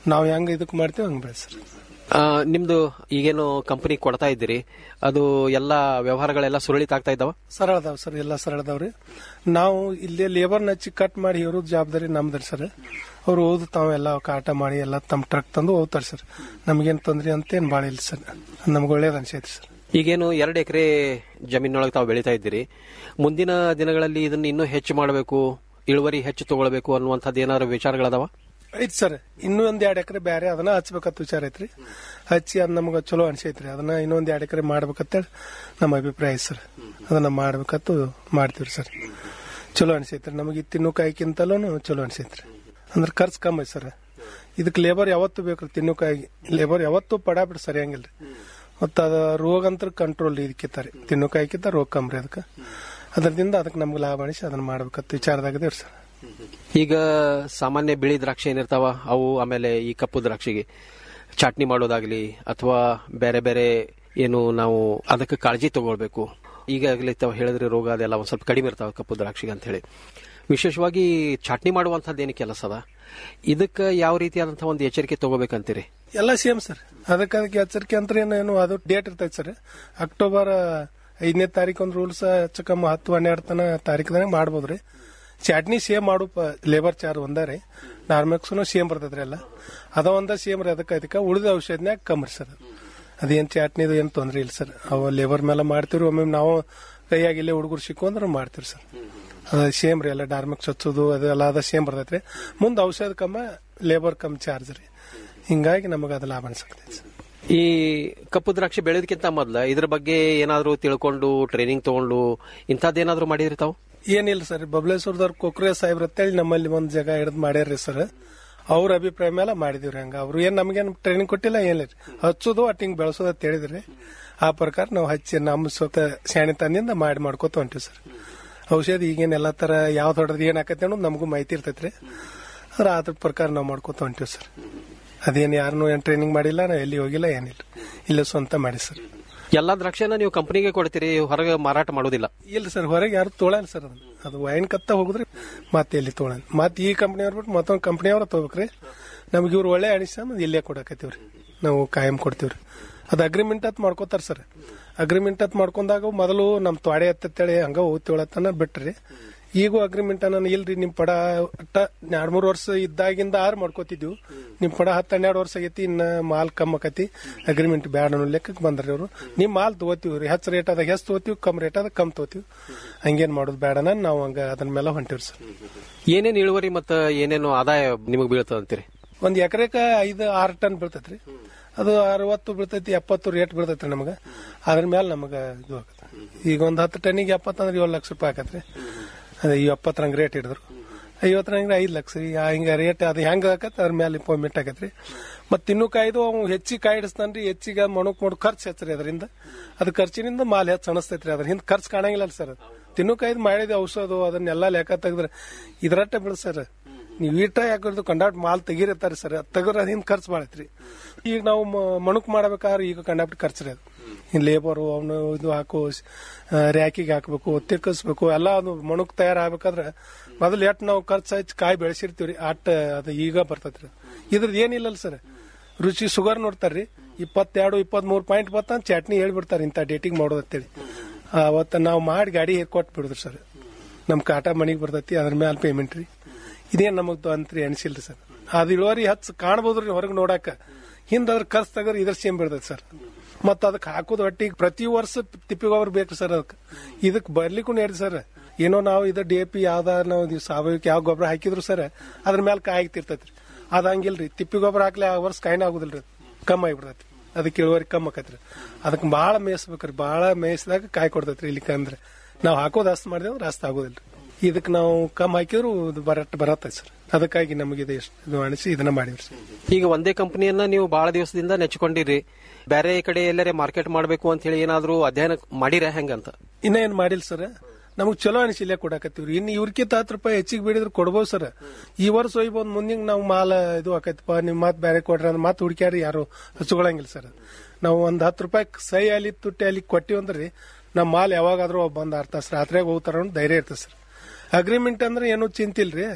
ನಾವು ಹೆಂಗ್ ಇದಕ್ ಮಾಡ್ತೀವಿ ಹಂಗ್ ಬೆಳೆ ಸರ್ ಆ, ನಿಮ್ದು ಈಗೇನು ಕಂಪನಿ ಕೊಡ್ತಾ ಇದ್ದೀರಿ ಅದು ಎಲ್ಲ ವ್ಯವಹಾರಗಳೆಲ್ಲ ಸುರಳಿತ ಆಗ್ತಾ ಇದ್ದಾವ ಸರಳ ಅದಾವ ಸರ್ ಎಲ್ಲ ಸರಳ ಅದಾವ್ರಿ ನಾವು ಇಲ್ಲಿ ಲೇಬರ್ನ ಹಚ್ಚಿ ಕಟ್ ಮಾಡಿ ಇರೋದು ಜವಾಬ್ದಾರಿ ನಮ್ದ್ರಿ ಸರ್ ಅವ್ರು ಓದು ತಾವೆಲ್ಲ ಕಾಟ ಮಾಡಿ ಎಲ್ಲ ತಮ್ಮ ಟ್ರಕ್ ತಂದು ಹೋಗ್ತಾರೆ ಸರ್ ನಮ್ಗೇನ್ ತೊಂದ್ರೆ ಅಂತ ಏನ್ ಭಾಳ ಇಲ್ಲ ಸರ್ ನಮ್ಗೆ ಒಳ್ಳೇದ್ ಅನ್ಸೈತಿ ಸರ್ ಈಗೇನು ಎರಡು ಎಕರೆ ಜಮೀನೊಳಗೆ ತಾವು ಬೆಳೀತಾ ಇದ್ದೀರಿ ಮುಂದಿನ ದಿನಗಳಲ್ಲಿ ಇದನ್ನ ಇನ್ನೂ ಹೆಚ್ಚು ಮಾಡಬೇಕು ಇಳುವರಿ ಹೆಚ್ಚು ತಗೊಳ್ಬೇಕು ಅನ್ನುವಂಥದ್ದು ಏನಾದ್ರು ವಿಚಾರಗಳದಾವ ಐತ್ ಸರ್ ಇನ್ನೂ ಒಂದ್ ಎರಡ್ ಎಕರೆ ಬ್ಯಾರೆ ಅದನ್ನ ಹಚ್ಬೇಕಂತ ವಿಚಾರ ಐತ್ರಿ ಹಚ್ಚಿ ಅದ್ ನಮ್ಗೆ ಚಲೋ ಅನ್ಸೈತ್ರಿ ಅದನ್ನ ಇನ್ನೊಂದ್ ಎರಡ್ ಎಕರೆ ಮಾಡ್ಬೇಕಂತೇಳಿ ನಮ್ಮ ಅಭಿಪ್ರಾಯ ಐತ್ ಸರ್ ಅದನ್ನ ಮಾಡ್ಬೇಕಂತ ಮಾಡ್ತೀವ್ರಿ ಸರ್ ಚಲೋ ಅನ್ಸೈತ್ರಿ ನಮಗೆ ತಿನ್ನುಕಾಯಿಕ್ಕಿಂತಲೂ ಚಲೋ ಅನ್ಸೈತ್ರಿ ಅಂದ್ರೆ ಖರ್ಚು ಕಮ್ಮಿ ಐತ್ ಸರ್ ಇದಕ್ಕೆ ಲೇಬರ್ ಯಾವತ್ತು ಬೇಕ್ರಿ ತಿನ್ನುಕಾಯಿ ಲೇಬರ್ ಯಾವತ್ತು ಪಡಾಬಿಟ್ಟು ಸರಿಯಂಗಿಲ್ರಿ ಮತ್ತ ಅದ ರೋಗ ಅಂತ ಕಂಟ್ರೋಲ್ ಇದಕ್ಕಿತ್ತಾರೆ ತಿನ್ನುಕಾಯಿಕ್ಕಿಂತ ರೋಗ ಕಮ್ಮಿ ಅದಕ್ಕೆ ಅದರಿಂದ ಅದಕ್ಕೆ ನಮ್ಗೆ ಲಾಭ ಅನಿಸಿ ಅದನ್ನ ಮಾಡ್ಬೇಕಂತ ವಿಚಾರದಾಗದೇವ್ರಿ ಸರ್ ಈಗ ಸಾಮಾನ್ಯ ಬಿಳಿ ದ್ರಾಕ್ಷಿ ಏನಿರ್ತಾವ ಅವು ಆಮೇಲೆ ಈ ಕಪ್ಪು ದ್ರಾಕ್ಷಿಗೆ ಚಟ್ನಿ ಮಾಡೋದಾಗ್ಲಿ ಅಥವಾ ಬೇರೆ ಬೇರೆ ಏನು ನಾವು ಅದಕ್ಕೆ ಕಾಳಜಿ ತಗೊಳ್ಬೇಕು ಈಗಾಗಲೇ ತಾವು ಹೇಳಿದ್ರೆ ರೋಗ ಅದೆಲ್ಲ ಒಂದ್ ಸ್ವಲ್ಪ ಕಡಿಮೆ ಇರ್ತಾವ ಕಪ್ಪು ದ್ರಾಕ್ಷಿಗೆ ಅಂತ ಹೇಳಿ ವಿಶೇಷವಾಗಿ ಚಟ್ನಿ ಮಾಡುವಂಥದ್ದು ಏನು ಕೆಲಸ ಅದ ಇದಕ್ಕೆ ಯಾವ ರೀತಿಯಾದಂತಹ ಒಂದು ಎಚ್ಚರಿಕೆ ತಗೋಬೇಕಂತೀರಿ ಎಲ್ಲ ಸೇಮ್ ಸರ್ ಅದಕ್ಕೆ ಅದಕ್ಕೆ ಎಚ್ಚರಿಕೆ ಅಂತ ಏನು ಏನು ಅದು ಡೇಟ್ ಇರ್ತೈತೆ ಸರ್ ಅಕ್ಟೋಬರ್ ಐದನೇ ತಾರೀಕು ಒಂದು ರೂಲ್ಸ್ ಹೆಚ್ಚು ಕಮ್ಮಿ ಹತ್ತು ಹನ್ನೆರಡು ತನ ತಾರೀಕದಾಗ ಮಾಡ್ಬೋದ್ರಿ ಚಟ್ನಿ ಸೇಮ್ ಮಾಡು ಲೇಬರ್ ಚಾರ್ಜ್ ಒಂದ ರೀ ನಾರ್ಮಕ್ಸ್ನು ಸೇಮ್ ಬರ್ತೈತ್ರಿ ಎಲ್ಲ ಅದ ಒಂದ ಸೇಮ್ ರೀ ಅದಕ್ಕೆ ಅದಕ್ಕೆ ಉಳಿದ ಔಷಧಿನ್ಯಾಗ ಕಮ್ಮಿ ಸರ್ ಅದೇನ್ ಚಟ್ನಿದು ಏನು ತೊಂದ್ರೆ ಇಲ್ಲ ಸರ್ ಅವ ಲೇಬರ್ ಮೇಲೆ ಮಾಡ್ತೀವಿ ಒಮ್ಮೆ ನಾವು ಕೈಯಾಗಿ ಇಲ್ಲೇ ಹುಡುಗರು ಸಿಕ್ಕೊಂಡ್ರೆ ಮಾಡ್ತೀವಿ ಸರ್ ಅದ ಸೇಮ್ ರೀ ಎಲ್ಲ ಡಾರ್ಮೆಕ್ಸ್ ಹಚ್ಚೋದು ಅದೆಲ್ಲ ಅದ ಸೇಮ್ ಬರ್ತೈತ್ರಿ ಮುಂದೆ ಔಷಧ ಕಮ್ಮ ಲೇಬರ್ ಕಮ್ಮಿ ಚಾರ್ಜ್ ರೀ ಹಿಂಗಾಗಿ ನಮಗೆ ಅದು ಲಾಭ ಅನ್ಸಕ್ತೈತಿ ಸರ್ ಈ ಕಪ್ಪು ದ್ರಾಕ್ಷಿ ಬೆಳೆಯೋದಕ್ಕಿಂತ ಮೊದ್ಲ ಇದ್ರ ಬಗ್ಗೆ ಏನಾದ್ರು ತಿಳ್ಕೊಂಡು ಟ್ರೈನಿಂಗ್ ತಗೊಂಡು ಇಂಥದ್ದೇನಾದ್ರೂ ಮಾಡಿದ್ರಿ ತಾವು ಏನಿಲ್ಲ ಸರ್ ಬಬಲೇಶ್ವರದವ್ರ ಕೊಕ್ರೆ ಸಾಹೇಬ್ರ ಅಂತೇಳಿ ನಮ್ಮಲ್ಲಿ ಒಂದ್ ಜಾಗ ಹಿಡಿದು ಮಾಡ್ಯಾರ್ರಿ ಸರ್ ಅವ್ರ ಅಭಿಪ್ರಾಯ ಮೇಲೆ ಮಾಡಿದಿವ್ರಿ ಹಂಗ ಅವ್ರು ಏನ್ ನಮಗೇನು ಟ್ರೈನಿಂಗ್ ಕೊಟ್ಟಿಲ್ಲ ಏನಿಲ್ಲ ರೀ ಹಚ್ಚೋದು ಒಟ್ಟು ಹಿಂಗ್ ಬೆಳೆಸೋದು ಅಂತ ಹೇಳಿದ್ರಿ ಆ ಪ್ರಕಾರ ನಾವು ಹಚ್ಚಿ ನಮ್ಮ ಸ್ವತಃ ಶಾಣಿತನದಿಂದ ಮಾಡಿ ಮಾಡ್ಕೋತ ಹೊಂಟಿವಿ ಸರ್ ಔಷಧಿ ಈಗೇನ್ ಎಲ್ಲಾ ತರ ಯಾವ್ದು ಹೊಡೆದ್ ಏನ್ ಆಕತಿ ಅನ್ನೋದು ನಮಗೂ ಮಾಹಿತಿ ಇರ್ತೈತ್ರಿ ಅದ್ರ ಅದ್ರ ಪ್ರಕಾರ ನಾವು ಮಾಡ್ಕೋತ ಹೊಂಟಿವಿ ಸರ್ ಅದೇನ್ ಯಾರನ್ನೂ ಏನ್ ಟ್ರೈನಿಂಗ್ ಮಾಡಿಲ್ಲ ನಾವು ಎಲ್ಲಿ ಹೋಗಿಲ್ಲ ಏನಿಲ್ಲ ಇಲ್ಲ ಸ್ವಂತ ಮಾಡಿ ಸರ್ ಎಲ್ಲಾ ದ್ರಾಕ್ಷಿನ ನೀವು ಕಂಪನಿಗೆ ಕೊಡ್ತೀರಿ ಹೊರಗೆ ಮಾರಾಟ ಮಾಡೋದಿಲ್ಲ ಇಲ್ಲ ಸರ್ ಹೊರಗೆ ಯಾರು ತೊಗೊಳಲ್ಲ ಸರ್ ಅದನ್ನ ಅದು ವೈನ್ ಕತ್ತ ಹೋಗುದ್ರಿ ಮತ್ತೆ ಎಲ್ಲಿ ತೊಗೊಳಲ್ಲ ಮತ್ತೆ ಈ ಕಂಪ್ನಿಯವ್ರು ಬಿಟ್ಟು ಮತ್ತೊಂದು ಕಂಪ್ನಿಯವ್ರ ತಗೋಬೇಕ್ರಿ ನಮ್ಗೆ ಇವ್ರು ಒಳ್ಳೆ ಅನಿಸ ಇಲ್ಲೇ ಕೊಡಕತ್ತೀವ್ರಿ ನಾವು ಕಾಯಂ ಕೊಡ್ತೀವ್ರಿ ಅದು ಅಗ್ರಿಮೆಂಟ್ ಅಂತ ಮಾಡ್ಕೋತಾರ ಸರ್ ಅಗ್ರಿಮೆಂಟ್ ಅಂತ ಮಾಡ್ಕೊಂಡಾಗ ಮೊದಲು ನಮ್ ತ್ವಾಡೆ ಹತ್ತೇಳಿ ಹಂಗ ಹೋಗ್ತಿವಳತ್ತನ ಬಿಟ್ರಿ ಈಗೂ ಅಗ್ರಿಮೆಂಟ್ ನಾನು ಇಲ್ರಿ ನಿಮ್ ಪಡ ಅಟ್ಟ ಎರಡ್ ಮೂರ್ ವರ್ಷ ಇದ್ದಾಗಿಂದ ಆರ್ ಮಾಡ್ಕೋತಿದ್ವು ನಿಮ್ ಪಡ ಹತ್ತು ಹನ್ನೆರಡು ವರ್ಷ ಆಗೈತಿ ಇನ್ನ ಮಾಲ್ ಕಮ್ ಆಕತಿ ಅಗ್ರಿಮೆಂಟ್ ಬ್ಯಾಡ ಅನ್ನೋ ಲೆಕ್ಕಕ್ಕೆ ಬಂದ್ರಿ ಅವರು ನಿಮ್ ಮಾಲ್ ತಗೋತೀವ್ರಿ ಹೆಚ್ಚು ರೇಟ್ ಅದಾಗ ಹೆಚ್ಚು ತಗೋತೀವಿ ಕಮ್ ರೇಟ್ ಅದಾಗ ಕಮ್ ತಗೋತೀವಿ ಹಂಗೇನ್ ಮಾಡೋದು ಬೇಡನ ನಾವು ಹಂಗ ಅದನ್ನ ಮೇಲೆ ಹೊಂಟಿವ್ರಿ ಸರ್ ಏನೇನು ಇಳುವರಿ ಮತ್ತು ಏನೇನು ಆದಾಯ ನಿಮಗೆ ಬೀಳ್ತದ ಅಂತೀರಿ ಒಂದ್ ಎಕರೆಕ ಐದು ಆರು ಟನ್ ಬೀಳ್ತೈತ್ರಿ ಅದು ಅರವತ್ತು ಬೀಳ್ತೈತಿ ಎಪ್ಪತ್ತು ರೇಟ್ ಬೀಳ್ತೈತ್ರಿ ನಮಗ ಅದ್ರ ಮೇಲೆ ನಮಗ ಇದು ಆಗತ್ತೆ ಈಗ ಒಂದ್ ಹತ್ತು ಟನ್ನಿಗೆ ಎಪ್ಪತ್ತಂದ್ರೆ ಏಳು ಲಕ್ಷ ರೂಪಾಯಿ ಆಕತ್ರಿ ಅದೇ ಈ ಎಪ್ಪತ್ತರಂಗ್ ರೇಟ್ ಹಿಡಿದ್ರು ಐವತ್ತರಂಗ ಐದು ಲಕ್ಷ ರೀ ಆ ಹಿಂಗ ರೇಟ್ ಅದು ಹೆಂಗ ಆಕತ್ ಅದ್ರ ಮೇಲೆ ಇಂಪ್ರೂವ್ಮೆಂಟ್ ಆಗತ್ರಿ ಮತ್ ಇನ್ನೂ ಕಾಯ್ದು ಅವ್ನು ಹೆಚ್ಚಿಗೆ ಕಾಯಿ ಹಿಡಿಸ್ತಾನ್ರಿ ಹೆಚ್ಚಿಗೆ ಮಣಕ್ ಮಾಡು ಖರ್ಚು ಹೆಚ್ಚ್ರಿ ಅದರಿಂದ ಅದು ಖರ್ಚಿನಿಂದ ಮಾಲ್ ಹೆಚ್ಚು ಅನಿಸ್ತೈತ್ರಿ ಅದ್ರ ಹಿಂದ್ ಖರ್ಚು ಕಾಣಂಗಿಲ್ಲ ಸರ್ ತಿನ್ನು ಕಾಯ್ದು ಮಾಡಿದ ಔಷಧ ಅದನ್ನೆಲ್ಲ ಲೆಕ್ಕ ತೆಗೆದ್ರೆ ಇದ್ರಟ್ಟ ಬಿಡ ಸರ್ ನೀವು ಈಟ ಯಾಕಂದ್ರೆ ಕಂಡಾಕ್ಟ್ ಮಾಲ್ ತೆಗಿರತ್ತಾರೆ ಸರ್ ತೆಗದ್ರ ಅದ್ ಹಿಂದ್ ಖರ್ಚು ಮಾಡೈತ್ರಿ ಈಗ ನಾವು ಮ- ಮಣುಕ್ ಮಾಡ್ಬೇಕಾದ್ರೆ ಈಗ ಕಂಡಾಕ್ಟ್ ಖರ್ಚು ರೀ ಅದು ಇನ್ ಲೇಬರು ಅವನು ಇದು ಹಾಕು ರ್ಯಾಕಿಗೆ ಹಾಕ್ಬೇಕು ತಿಕ್ಕಸ್ಬೇಕು ಎಲ್ಲ ಅದು ಮಣುಕ್ ತಯಾರಾಗಬೇಕಾದ್ರೆ ಮೊದಲು ಎಟ್ ನಾವು ಖರ್ಚು ಹಚ್ಚಿ ಕಾಯಿ ಬೆಳೆಸಿರ್ತೀವ್ರಿ ಅಟ್ ಅದು ಈಗ ಬರ್ತೈತ್ರಿ ಇದ್ರದ್ದು ಏನಿಲ್ಲಲ್ಲ ಸರ್ ರುಚಿ ಶುಗರ್ ನೋಡ್ತಾರ್ರಿ ಇಪ್ಪತ್ತೆರಡು ಇಪ್ಪತ್ತ್ ಮೂರು ಪಾಯಿಂಟ್ ಬತ್ತ ಚಟ್ನಿ ಹೇಳ್ಬಿಡ್ತಾರೆ ಇಂಥ ಡೇಟಿಂಗ್ ಮಾಡೋದು ಅಂತೇಳಿ ಅವತ್ತ ನಾವು ಮಾಡಿ ಗಾಡಿ ಕೊಟ್ಟು ಬಿಡುದ್ರಿ ಸರ್ ನಮ್ ಕಾಟ ಮನಿಗೆ ಬರ್ತೈತಿ ಅದ್ರ ಮೇಲೆ ಪೇಮೆಂಟ್ ರೀ ಇದೇನ್ ನಮಗ್ ಅಂತ್ರಿ ಅನಿಸಿಲ್ರಿ ಸರ್ ಅದು ಇಳುವರಿ ಹಚ್ಚ ಕಾಣ್ಬೋದ್ರಿ ಹೊರಗೆ ನೋಡಾಕ ಹಿಂದ ಅದ್ರ ಖರ್ಚು ತಗರ್ ಇದ್ರ ಸೇಮ್ ಬೀಳ್ತೈತಿ ಸರ್ ಮತ್ತ ಅದಕ್ಕೆ ಹಾಕೋದು ಒಟ್ಟಿಗೆ ಪ್ರತಿ ವರ್ಷ ತಿಪ್ಪಿ ಗೊಬ್ಬರ ಬೇಕು ಸರ್ ಅದಕ್ಕೆ ಇದಕ್ಕೆ ಬರ್ಲಿಕ್ಕೂ ನೇರಿ ಸರ್ ಏನೋ ನಾವು ಇದು ಡಿ ಎ ಪಿ ಯಾವ್ದ ನಾವು ಇದು ಸಾವಯವಕ್ಕೆ ಯಾವ ಗೊಬ್ಬರ ಹಾಕಿದ್ರು ಸರ್ ಅದ್ರ ಮೇಲೆ ಕಾಯಿ ತಿರ್ತೈತ್ರಿ ಅದ್ ಹಂಗಿಲ್ರಿ ತಿಪ್ಪಿ ಗೊಬ್ಬರ ಹಾಕ್ಲಿ ಆ ವರ್ಷ ಕಾಯಿನ ಆಗುದಿಲ್ರಿ ಅದು. ಕಮ್ಮಿ ಆಗಿಬಿಡ್ತೈತಿ ಅದಕ್ಕೆ ಇಳುವರಿ ಕಮ್ಮಿ ಆಕತ್ರಿ ಅದಕ್ಕೆ ಭಾಳ ಮೇಯಿಸ್ಬೇಕ್ರಿ ಭಾಳ ಮೇಯಿಸಿದಾಗ ಕಾಯಿ ಕೊಡ್ತೈತ್ರಿ ಇಲ್ಲಿಕ ಅಂದ್ರೆ ನಾವು ಹಾಕೋದು ಅಷ್ಟು ಮಾಡಿದ್ರೆ ಅಂದ್ರೆ ಅಷ್ಟು ಆಗೋದಿಲ್ರಿ ಇದಕ್ಕೆ ನಾವು ಕಮ್ಮಿ ಹಾಕಿದ್ರು ಇದು ಬರಟ್ ಬರತ್ತೈತಿ ಸರ್ ಅದಕ್ಕಾಗಿ ನಮಗೆ ಇದು ಎಷ್ಟು ಇದು ಅನಿಸಿ ಇದನ್ನ ಮಾಡಿವ್ರಿ ಸರ್ ಈಗ ಒಂದೇ ಕಂಪನಿಯನ್ನ ನೀವು ಬಹಳ ದಿವಸದಿಂದ ನೆಚ್ಕೊಂಡಿರಿ ಬೇರೆ ಕಡೆ ಎಲ್ಲರೇ ಮಾರ್ಕೆಟ್ ಮಾಡಬೇಕು ಅಂತ ಹೇಳಿ ಏನಾದ್ರೂ ಅಧ್ಯಯನ ಮಾಡಿರ ಹೆಂಗಂತ ಇನ್ನ ಏನ್ ಮಾಡಿಲ್ಲ ಸರ್ ನಮಗ್ ಚಲೋ ಅನಿಸಿಲ್ಲ ಕೊಡಕತ್ತೀವ್ರಿ ಇನ್ನು ಇವ್ರಕ್ಕಿಂತ ಹತ್ತು ರೂಪಾಯಿ ಹೆಚ್ಚಿಗೆ ಬೇಡಿದ್ರೆ ಕೊಡ್ಬೋದು ಸರ್ ಈ ವರ್ಷ ಒಯ್ಬೋದು ಮುಂದಿನ ನಾವು ಮಾಲ ಇದು ಆಕೈತಪ್ಪ ನಿಮ್ ಮಾತ್ ಬೇರೆ ಕೊಡ್ರಿ ಅಂದ್ರೆ ಮಾತು ಹುಡುಕ್ಯಾರಿ ಯಾರು ಹಚ್ಕೊಳಂಗಿಲ್ಲ ಸರ್ ನಾವು ಒಂದ್ ಹತ್ತು ರೂಪಾಯಿ ಸೈ ಅಲ್ಲಿ ತುಟ್ಟಿ ಅಲ್ಲಿ ಕೊಟ್ಟಿವಿ ಅಂದ್ರಿ ನಮ್ಮ ಮಾಲ್ ಯಾವಾಗಾದ್ರೂ ಬಂದ್ ಅರ್ಥ ರಾತ್ರಿಯಾಗ ಹೋಗ್ತಾರ ಅನ್ನೋ ಧೈರ್ಯ ಇರ್ತದೆ ಸರ್ ಅಗ್ರಿಮೆಂಟ್ ಅಂದ್ರೆ ಏನು ಚಿಂತಿಲ್ರಿ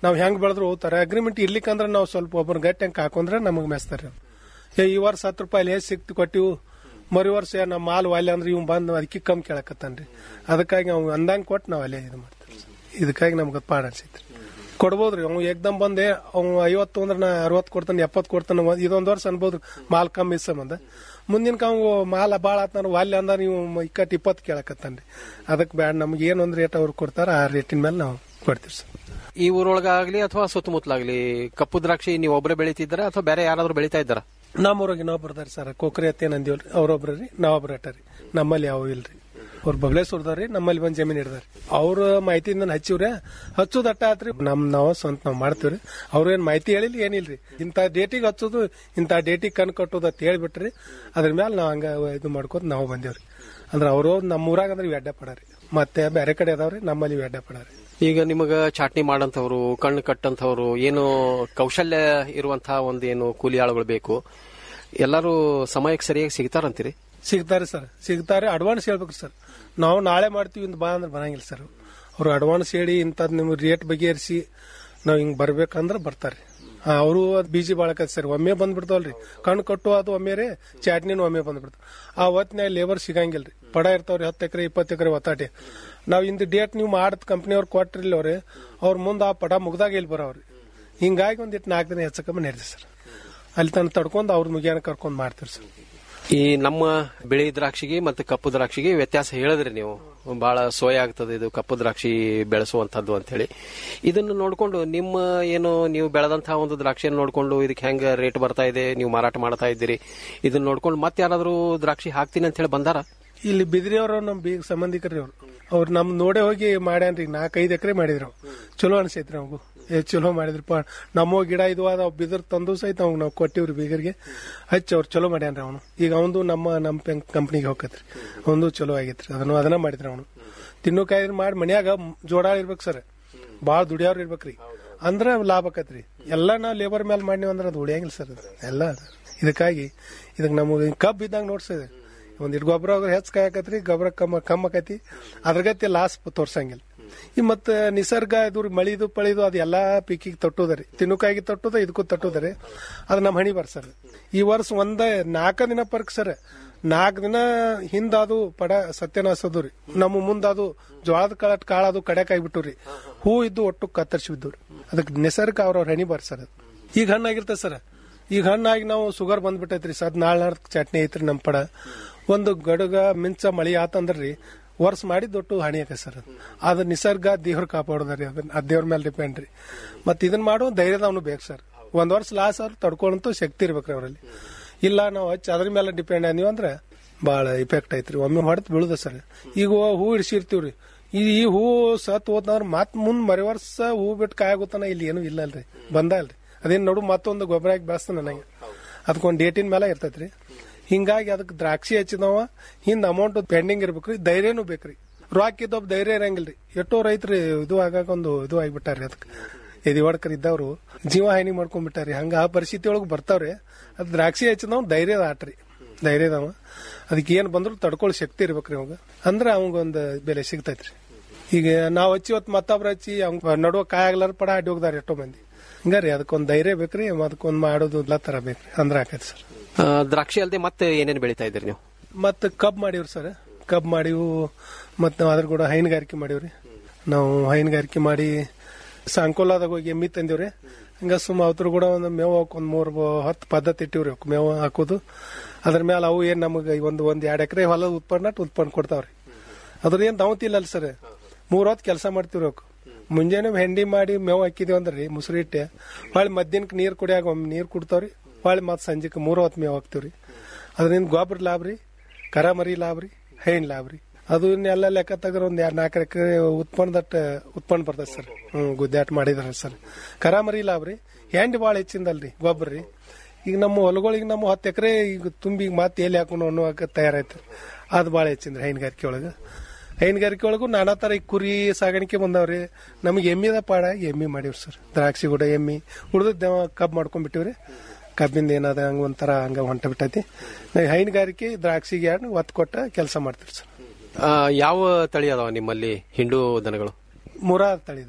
ನಾವು ಹೆಂಗ್ ಬೆಳೆದ್ರು ಹೋಗ್ತಾರೆ ಅಗ್ರಿಮೆಂಟ್ ಇರ್ಲಿಕ್ಕಂದ್ರೆ ನಾವು ಸ್ವಲ್ಪ ಒಬ್ಬರು ಗಟ್ಟಿ ಹಂಗೆ ಹಾಕೊಂಡ್ರೆ ನಮಗೆ ಮೆಸ್ತಾರೆ ಅವ್ರು. ಏ ಈ ವರ್ಷ ಹತ್ತು ರೂಪಾಯಿ ಹೇಗೆ ಸಿಕ್ತು ಕೊಟ್ಟಿವು ಮರು ವರ್ಷ ನಮ್ಮ ಮಾಲ್ ವಾಲ್ಯ ಅಂದ್ರೆ ಇವ್ ಬಂದು ಅದಕ್ಕೆ ಕಮ್ಮಿ ಕೇಳಕತ್ತಾನ್ರಿ ಅದಕ್ಕಾಗಿ ಅವ್ನು ಅಂದಂಗೆ ಕೊಟ್ಟು ನಾವು ಅಲ್ಲೇ ಇದು ಮಾಡ್ತೀವಿ ಇದಕ್ಕಾಗಿ ನಮ್ಗೆ ಪಾಡ ಅನ್ಸೈತ್ರಿ ಕೊಡ್ಬೋದ್ರಿ ಅವ್ನು ಏಕ್ದಮ್ ಬಂದೆ ಅವ್ನು ಐವತ್ತು ಅಂದ್ರೆ ನಾ ಅರವತ್ತು ಕೊಡ್ತಾನೆ ಎಪ್ಪತ್ತು ಕೊಡ್ತಾನೆ ಒಂದ್- ಇದೊಂದ್ ವರ್ಷ ಅನ್ಬೋದು ಮಾಲ್ ಕಮ್ಮಿ ಸಂಬಂಧ ಮುಂದಿನ ಅವ್ ಮಾಲ್ ಭಾಳ ಆತ್ನ ವಾಲ್ಯ ಅಂದ ನೀವು ಇಕ್ಕಟ್ಟು ಇಪ್ಪತ್ತು ಕೇಳಕತ್ತಾನ್ರಿ ಅದಕ್ಕೆ ಬ್ಯಾಡ ನಮ್ಗೆ ಏನೊಂದು ರೇಟ್ ಅವ್ರು ಕೊಡ್ತಾರ ಆ ರೇಟಿನ ಮೇಲೆ ನಾವು ಕೊಡ್ತೀವಿ ಸರ್ ಈ ಊರೊಳಗಾಗ್ಲಿ ಅಥವಾ ಸುತ್ತಮುತ್ತಲಾಗ್ಲಿ ಕಪ್ಪು ದ್ರಾಕ್ಷಿ ನೀವು ಒಬ್ಬರೇ ಬೆಳಿತಿದ್ದೀರ ಅಥವಾ ಬೇರೆ ಯಾರಾದ್ರೂ ಬೆಳಿತಾ ಇದ್ದಾರ ನಮ್ಮೂರಾಗ ಇನ್ನೊಬ್ರು ಅದಾರ ಸರ್ ಕೊಕ್ರಿ ಅತ್ತೆ ನಂದಿವಲ್ರಿ ಅವ್ರೊಬ್ರ ರೀ ನಾವೊಬ್ರ ಅಟ್ಟ ರೀ ನಮ್ಮಲ್ಲಿ ಯಾವ ಇಲ್ರಿ ಅವ್ರು ಬಬಲೇಶ್ವರದವ್ರಿ ನಮ್ಮಲ್ಲಿ ಒಂದ್ ಜಮೀನ್ ಹಿಡ್ದಾರಿ ಅವ್ರ ಮಾಹಿತಿಯಿಂದ ಹಚ್ಚಿವ್ರೆ ಹಚ್ಚೋದ್ ಅಟ್ಟ ಆತ್ರಿ ನಮ್ ನಾವ್ ಸ್ವಂತ ನಾವ್ ಮಾಡ್ತೀವ್ರಿ ಅವ್ರೇನ್ ಮಾಹಿತಿ ಹೇಳಿಲ್ಲ ಏನಿಲ್ರಿ ಇಂಥ ಡೇಟಿಗೆ ಹಚ್ಚೋದು ಇಂಥ ಡೇಟಿಗೆ ಕಣ್ ಕಟ್ಟೋದು ಅಂತ ಹೇಳ್ಬಿಟ್ರಿ ಅದ್ರ ಮೇಲೆ ನಾವ್ ಹಂಗ ಇದು ಮಾಡ್ಕೋತ ನಾವು ಬಂದೇವ್ರಿ ಅಂದ್ರೆ ಅವರು ನಮ್ಮ ಊರಾಗ ಅಂದ್ರೆ ಇವ್ ಅಡ್ಡ ಪಡಾರಿ ಮತ್ತೆ ಬೇರೆ ಕಡೆ ಅದಾವ್ರಿ ನಮ್ಮಲ್ಲಿ ಇವ್ ಅಡ್ಡ ಪಡಾರಿ ಈಗ ನಿಮಗ ಚಾಟ್ನಿ ಮಾಡಂತವ್ರು ಕಣ್ಣು ಕಟ್ಟಂತವ್ರು ಏನು ಕೌಶಲ್ಯ ಇರುವಂತಹ ಒಂದು ಏನು ಕೂಲಿ ಆಳುಗಳು ಬೇಕು ಎಲ್ಲರೂ ಸಮಯಕ್ಕೆ ಸರಿಯಾಗಿ ಸಿಗ್ತಾರಂತೀರಿ ಸಿಗ್ತಾರೆ ಸರ್ ಸಿಗ್ತಾರೆ ಅಡ್ವಾನ್ಸ್ ಹೇಳ್ಬೇಕು ಸರ್ ನಾವು ನಾಳೆ ಮಾಡ್ತೀವಿ ಇಂತ ಬಾ ಅಂದ್ರೆ ಬರಂಗಿಲ್ಲ ಸರ್ ಅವ್ರು ಅಡ್ವಾನ್ಸ್ ಹೇಳಿ ಇಂಥದ್ದು ನಿಮ್ಗೆ ರೇಟ್ ಬಗೆಹರಿಸಿ ನಾವು ಹಿಂಗ್ ಬರ್ಬೇಕಂದ್ರೆ ಬರ್ತಾರೆ ಅವರು ಬಿಜಿ ಬಾಳಕತ್ ಸರ್ ಒಮ್ಮೆ ಬಂದ್ಬಿಡ್ತಾವಲ್ರಿ ಕಣ್ಣು ಕಟ್ಟು ಅದು ಒಮ್ಮೆ ರೀ ಚಾಟ್ನಿನೂ ಒಮ್ಮೆ ಬಂದ್ಬಿಡ್ತಾವ ಆ ಹೊತ್ತಿನಾಗ ಲೇಬರ್ ಸಿಗಂಗಿಲ್ರಿ ಪಡ ಇರ್ತಾವ್ರಿ ಹತ್ತು ಎಕರೆ ಇಪ್ಪತ್ತು ಎಕರೆ ಒತ್ತಾಟಿ ನಾವು ಇಂದ ಡೇಟ್ ನೀವು ಮಾಡದ್ ಕಂಪ್ನಿಯವ್ರು ಕೊಟ್ರಿಲ್ಲ ಅವ್ರಿ ಅವ್ರ ಮುಂದೆ ಆ ಪಟ ಮುಗ್ದಾಗ ಇಲ್ಲಿ ಬರೋವ್ರಿ ಹಿಂಗಾಗಿ ಒಂದಿಟ್ಟು ನಾಲ್ಕು ದಿನ ಹೆಚ್ಚಕಮ್ಮ ನಡೆದಿ ಸರ್ ಅಲ್ಲಿ ತನಕ ತಡ್ಕೊಂಡು ಅವ್ರ ಮುಗಿಯಾನ ಕರ್ಕೊಂಡು ಮಾಡ್ತೀವಿ ಸರ್ ಈ ನಮ್ಮ ಬಿಳಿ ದ್ರಾಕ್ಷಿಗೆ ಮತ್ತು ಕಪ್ಪು ದ್ರಾಕ್ಷಿಗೆ ವ್ಯತ್ಯಾಸ ಹೇಳಿದ್ರಿ ನೀವು ಬಹಳ ಸೋಯ ಆಗ್ತದೆ ಇದು ಕಪ್ಪು ದ್ರಾಕ್ಷಿ ಬೆಳೆಸುವಂತದ್ದು ಅಂತ ಹೇಳಿ ಇದನ್ನು ನೋಡ್ಕೊಂಡು ನಿಮ್ಮ ಏನು ನೀವು ಬೆಳೆದಂತಹ ಒಂದು ದ್ರಾಕ್ಷಿಯನ್ನು ನೋಡ್ಕೊಂಡು ಇದಕ್ಕೆ ಹೆಂಗ ರೇಟ್ ಬರ್ತಾ ಇದೆ ನೀವು ಮಾರಾಟ ಮಾಡ್ತಾ ಇದ್ದೀರಿ ಇದನ್ನ ನೋಡ್ಕೊಂಡು ಮತ್ತೆ ಯಾರಾದ್ರೂ ದ್ರಾಕ್ಷಿ ಹಾಕ್ತೀನಿ ಅಂತ ಹೇಳಿ ಬಂದಾರ ಇಲ್ಲಿ ಬಿದ್ರಿಯವರು ನಮ್ ಬೀಗ ಸಂಬಂಧಿಕರಿ ಅವ್ರು ಅವ್ರು ನಮ್ ನೋಡೇ ಹೋಗಿ ಮಾಡ್ಯಾನ್ರಿ ನಾಲ್ಕೈದು ಎಕರೆ ಮಾಡಿದ್ರು ಚಲೋ ಅನ್ಸೈತ್ರಿ ನಮಗೂ ಏ ಚಲೋ ಮಾಡಿದ್ರಪ್ಪ ನಮ್ಮ ಗಿಡ ಇದು ಅದ ಅವ್ ಬಿದ್ರ ತಂದು ಸಹಿತ ಅವ್ನು ನಾವು ಕೊಟ್ಟಿವ್ರಿ ಬೀಗರಿಗೆ ಹಚ್ಚಿ ಅವ್ರು ಚಲೋ ಮಾಡ್ಯಾನ್ರಿ ಅವನು ಈಗ ಅವನು ನಮ್ಮ ನಮ್ಮ ಕಂಪ್ನಿಗೆ ಹೋಗತ್ರಿ ಅವನು ಚಲೋ ಆಗೈತ್ರಿ ಅದನ್ನು ಅದನ್ನ ಮಾಡಿದ್ರಿ ಅವನು ತಿನ್ನೋಕಾಯಿ ಮಾಡಿ ಮನ್ಯಾಗ ಜೋಳ ಇರ್ಬೇಕು ಸರ್ ಬಾಳ ದುಡಿಯೋರ್ ಇರ್ಬೇಕ್ರಿ ಅಂದ್ರ ಲಾಭ ಆಕತ್ರಿ ಎಲ್ಲ ನಾವು ಲೇಬರ್ ಮೇಲೆ ಮಾಡಿವಿ ಅಂದ್ರೆ ಅದು ಉಳಿಯಂಗಿಲ್ಲ ಸರ್ ಅದು ಎಲ್ಲ ಅದು. ಇದಕ್ಕಾಗಿ ಇದಕ್ಕೆ ನಮಗೆ ಕಬ್ಬು ಇದ್ದಂಗ ನೋಡ್ಸದೆ ಒಂದ್ ಇಟ್ ಗೊಬ್ಬರ ಹೆಚ್ಚು ಕಾಯಕತ್ರಿ ಗೊಬ್ಬರ ಕಮ್ಮ ಕಮ್ಮ ಆಕತಿ ಅದ್ರಗತಿ ಲಾಸ್ ತೋರ್ಸಂಗಿಲ್ಲ ಈ ಮತ್ತ ನಿಸರ್ಗ ಇದು ಮಳಿದು ಪಳಿದು ಅದು ಎಲ್ಲಾ ಪೀಕಿಗೆ ತಟ್ಟುದರಿ ತಿನ್ನುಕಾಯಿಗೆ ತಟ್ಟುದ ಇದಕ್ಕೂ ತಟ್ಟುದರಿ ಅದು ನಮ್ಮ ಹಣಿ ಬರ್ ಸರ್ ಈ ವರ್ಷ ಒಂದ ನಾಲ್ಕ ದಿನ ಪರ್ಕ್ ಸರ್ ನಾಲ್ಕು ದಿನ ಹಿಂದ ಅದು ಪಡ ಸತ್ಯನಾಸದು ರೀ ನಮ್ಮ ಮುಂದ ಅದು ಜೋಳದ ಕಾಳ ಕಾಳ ಅದು ಕಡೆಕ್ ಆಗಿಬಿಟ್ಟು ಹೂ ಇದ್ದು ಒಟ್ಟು ಕತ್ತರಿಸಿ ಬಿದ್ದು ಅದಕ್ಕೆ ನಿಸರ್ಗ ಅವ್ರವ್ರ ಹಣಿ ಬರ್ ಸರ್ ಅದು ಈಗ ಹಣ್ಣಾಗಿರ್ತದೆ ಸರ್ ಈಗ ಹಣ್ಣಾಗಿ ನಾವು ಶುಗರ್ ಬಂದ್ಬಿಟ್ಟೈತ್ರಿ ಸದ್ ನಾಳೆ ಚಟ್ನಿ ಐತ್ರಿ ನಮ್ ಪಡ ಒಂದು ಗಡುಗ ಮಿಂಚ ಮಳಿ ಆತಂದ್ರಿ ವರ್ಷ ಮಾಡಿದ್ ಒಟ್ಟು ಹಣಿ ಆಕೈ ಸರ್ ಅದು ಅದು ನಿಸರ್ಗ ದೇವ್ರ ಕಾಪಾಡೋದ್ರಿ ಅದನ್ನ ಅದ್ ದೇವ್ರ ಮೇಲೆ ಡಿಪೆಂಡ್ ರೀ ಮತ್ ಇದನ್ನ ಮಾಡೋ ಧೈರ್ಯದವನು ಬೇಕು ಸರ್ ಒಂದ್ ವರ್ಷ ಲಾಸ್ ಅವ್ರು ತಡ್ಕೊಳ್ಳಂತೂ ಶಕ್ತಿ ಇರ್ಬೇಕ್ರಿ ಅವರಲ್ಲಿ ಇಲ್ಲ ನಾವು ಹಚ್ಚಿ ಅದ್ರ ಮೇಲೆ ಡಿಪೆಂಡ್ ಆದೀವಿ ಅಂದ್ರೆ ಬಹಳ ಇಫೆಕ್ಟ್ ಐತ್ರಿ ಒಮ್ಮೆ ಹೊಡೆದ್ ಬೀಳುದ ಸರ್ ಈಗ ಹೂ ಇಡ್ಸಿರ್ತೀವ್ರಿ ಈ ಈ ಹೂ ಸತ್ ಹೋದ್ನವ್ರ ಮತ್ ಮುಂದ್ ಮರಿ ವರ್ಷ ಹೂ ಬಿಟ್ಟು ಕಾಯಾಗುತ್ತಾನ ಇಲ್ಲಿ ಏನು ಇಲ್ಲ ಅಲ್ರಿ ಬಂದ ಅಲ್ರಿ ಅದೇನ್ ನೋಡು ಮತ್ತೊಂದು ಗೊಬ್ಬರ ಹಾಕಿ ಬೆಳೆಸ್ತಾನ ನನಗೆ ಅದಕ್ಕೊಂದು ಡೇಟಿನ ಮೇಲೆ ಇರ್ತೈತ್ರಿ ಹಿಂಗಾಗಿ ಅದಕ್ಕೆ ದ್ರಾಕ್ಷಿ ಹಚ್ಚಿದವ ಹಿಂದ್ ಅಮೌಂಟ್ ಪೆಂಡಿಂಗ್ ಇರ್ಬೇಕ್ರಿ ಧೈರ್ಯನೂ ಬೇಕ್ರಿ ರೊಕ್ಕ ಇದ್ದೊಬ್ಬ ಧೈರ್ಯ ಇರಂಗಿಲ್ರಿ ಎಷ್ಟೋ ರೈತರು ಇದು ಆಗಾಕ ಒಂದು ಇದು ಆಗಿಬಿಟ್ಟಾರಿ ಅದಕ್ಕೆ ಎದಿ ಹೊಡ್ಕರ್ ಇದ್ದವ್ರು ಜೀವ ಹಾನಿ ಮಾಡ್ಕೊಂಡ್ಬಿಟ್ಟಾರಿ ಹಂಗ ಆ ಪರಿಸ್ಥಿತಿ ಒಳಗೆ ಬರ್ತಾವ್ರಿ ಅದ್ ದ್ರಾಕ್ಷಿ ಹಚ್ಚಿದವ್ ಧೈರ್ಯದ ಆಟ್ರಿ ಧೈರ್ಯದವ ಅದಕ್ಕೆ ಏನ್ ಬಂದ್ರು ತಡ್ಕೊಳ್ಳೋ ಶಕ್ತಿ ಇರ್ಬೇಕ್ರಿ ಅವಾಗ ಅಂದ್ರ ಅವಂಗ ಒಂದು ಬೆಲೆ ಸಿಗ್ತೈತ್ರಿ ಈಗ ನಾವ್ ಹಚ್ಚಿ ಹೊತ್ತು ಮತ್ತೊಬ್ರು ಹಚ್ಚಿ ಅವ್ನ ನಡುವ ಕಾಯಾಗ್ಲಾರ ಪಡ ಅಡ್ಡಿ ಹೋಗ್ದಾರ ಎಷ್ಟೋ ಮಂದಿ ಹಂಗಾರಿ ಅದಕ್ಕೊಂದ್ ಧೈರ್ಯ ಬೇಕ್ರಿ ಅದಕ್ಕೊಂದ್ ಮಾಡೋದು ಎಲ್ಲ ತರ ಬೇಕ್ರಿ ಅಂದ್ರ ಆಕೈತಿ ಸರ್ ಆ, ದ್ರಾಕ್ಷಿ ಅಲ್ಲದೆ ಮತ್ತೆ ಏನೇನು ಬೆಳಿತಾ ಇದ್ದೀರಿ ನೀವು ಮತ್ತ ಕಬ್ ಮಾಡಿವ್ರಿ ಸರ್ ಕಬ್ ಮಾಡಿವು ಮತ್ ನಾವ್ ಅದ್ರ ಕೂಡ ಹೈನುಗಾರಿಕೆ ಮಾಡಿವ್ರಿ ನಾವು ಹೈನುಗಾರಿಕೆ ಮಾಡಿ ಸಂಕೋಲಾದಾಗ ಹೋಗಿ ಎಮ್ಮಿ ತಂದಿವ್ರಿ ಹಂಗ ಸುಮ್ಮ ಅವ್ರ ಕೂಡ ಒಂದು ಮೇವು ಹಾಕ್ ಒಂದ್ ಮೂರ್ ಬ- ಹತ್ತು ಪದ್ಧತಿ ಇಟ್ಟಿವ್ರಿ ಅವಕ್ ಮೇವು ಹಾಕೋದು ಅದ್ರ ಮೇಲೆ ಅವು ಏನ್ ನಮಗ ಒಂದು ಒಂದ್ ಎರಡ್ ಎಕರೆ ಹೊಲದ ಉತ್ಪನ್ನ ಉತ್ಪನ್ನ ಕೊಡ್ತಾವ್ರಿ ಅದ್ರ ಏನ್ ದವತಿಲ್ಲ ಅಲ್ಲ ಸರ್ ಮೂರ್ ಹೊತ್ತು ಕೆಲಸ ಮಾಡ್ತೀವ್ರಿ ಅವಕ್ ಮುಂಜಾನೆ ಹೆಂಡಿ ಮಾಡಿ ಮೇವು ಹಾಕಿದೀವಿ ಅಂದ್ರಿ ಮುಸುರಿ ಇಟ್ಟೆ ಹೊಳ್ಳಿ ಮಧ್ಯಾಹ್ನಕ್ಕೆ ನೀರ್ ಕುಡಿಯಾಗ ಒಮ್ಮೆ ನೀರ್ ಕುಡ್ತಾವ್ರಿ ಹೊಳ್ಳಿ ಮತ್ ಸಂಜೆಕ್ ಮೂರ್ ಹೊತ್ತು ಮೇವು ಹಾಕ್ತಿವ್ರಿ ಅದರಿಂದ ಗೊಬ್ಬರ ಲಾಭ ರೀ ಕರ ಮರಿ ಲಾಭ ರೀ ಹೈನ್ ಲಾಭ ರೀ ಅದು ಇನ್ನೆಲ್ಲ ಲೆಕ್ಕ ತೆಗ್ರ ಒಂದ್ ಎರಡ್ ನಾಲ್ಕು ಎಕರೆ ಉತ್ಪನ್ನದಟ್ಟ ಉತ್ಪನ್ನ ಬರ್ತದೆ ಸರ್ ಹ್ಮ್ ಗುದ್ದಾಟ ಮಾಡಿದಾರೆ ಸರ್ ಕರ ಮರಿ ಲಾಭ ರೀ ಹೆಂಡಿ ಭಾಳ ಹೆಚ್ಚಿಂದಲ್ರಿ ಗೊಬ್ಬರ ರೀ ಈಗ ನಮ್ಮ ಹೊಲಗಳಿಗೆ ನಮ್ಮ ಹತ್ತು ಎಕರೆ ಈಗ ತುಂಬಿ ಈಗ ಮತ್ತೆ ಎಲ್ಲಿ ಹಾಕೊಂಡು ಅನ್ನೋ ತಯಾರಾಯ್ತು ಅದು ಭಾಳ ಹೆಚ್ಚಿಂದ್ರಿ ಹೈನುಗಾರಿಕೆ ಒಳಗೆ ಹೈನುಗಾರಿಕೆ ಒಳಗೂ ನಾನಾ ತರ ಈ ಕುರಿ ಸಾಗಾಣಿಕೆ ಬಂದವ್ರಿ ನಮಗೆ ಎಮ್ಮಿದ ಪಾಡ ಎಮ್ಮಿ ಮಾಡಿವ್ರಿ ಸರ್ ದ್ರಾಕ್ಷಿ ಕೂಡ ಎಮ್ಮಿ ಉಳ್ದದ್ ಕಬ್ ಮಾಡ್ಕೊಂಡ್ಬಿಟ್ಟಿವ್ರಿ ಕಬ್ಬಿಂದ ಏನದ ಹಂಗ ಒಂಥರ ಹಂಗ ಹೊಂಟ ಬಿಟ್ಟೈತಿ ನಾವು ಹೈನುಗಾರಿಕೆ ದ್ರಾಕ್ಷಿಗೆ ಎರಡು ಒತ್ತು ಕೊಟ್ಟ ಕೆಲಸ ಮಾಡ್ತೀವಿ ಸರ್ ಆ, ಯಾವ ತಳಿ ಅದಾವ ನಿಮ್ಮಲ್ಲಿ ಹಿಂಡು ದನಗಳು ಮುರಾ ತಳಿದವ್ರಿ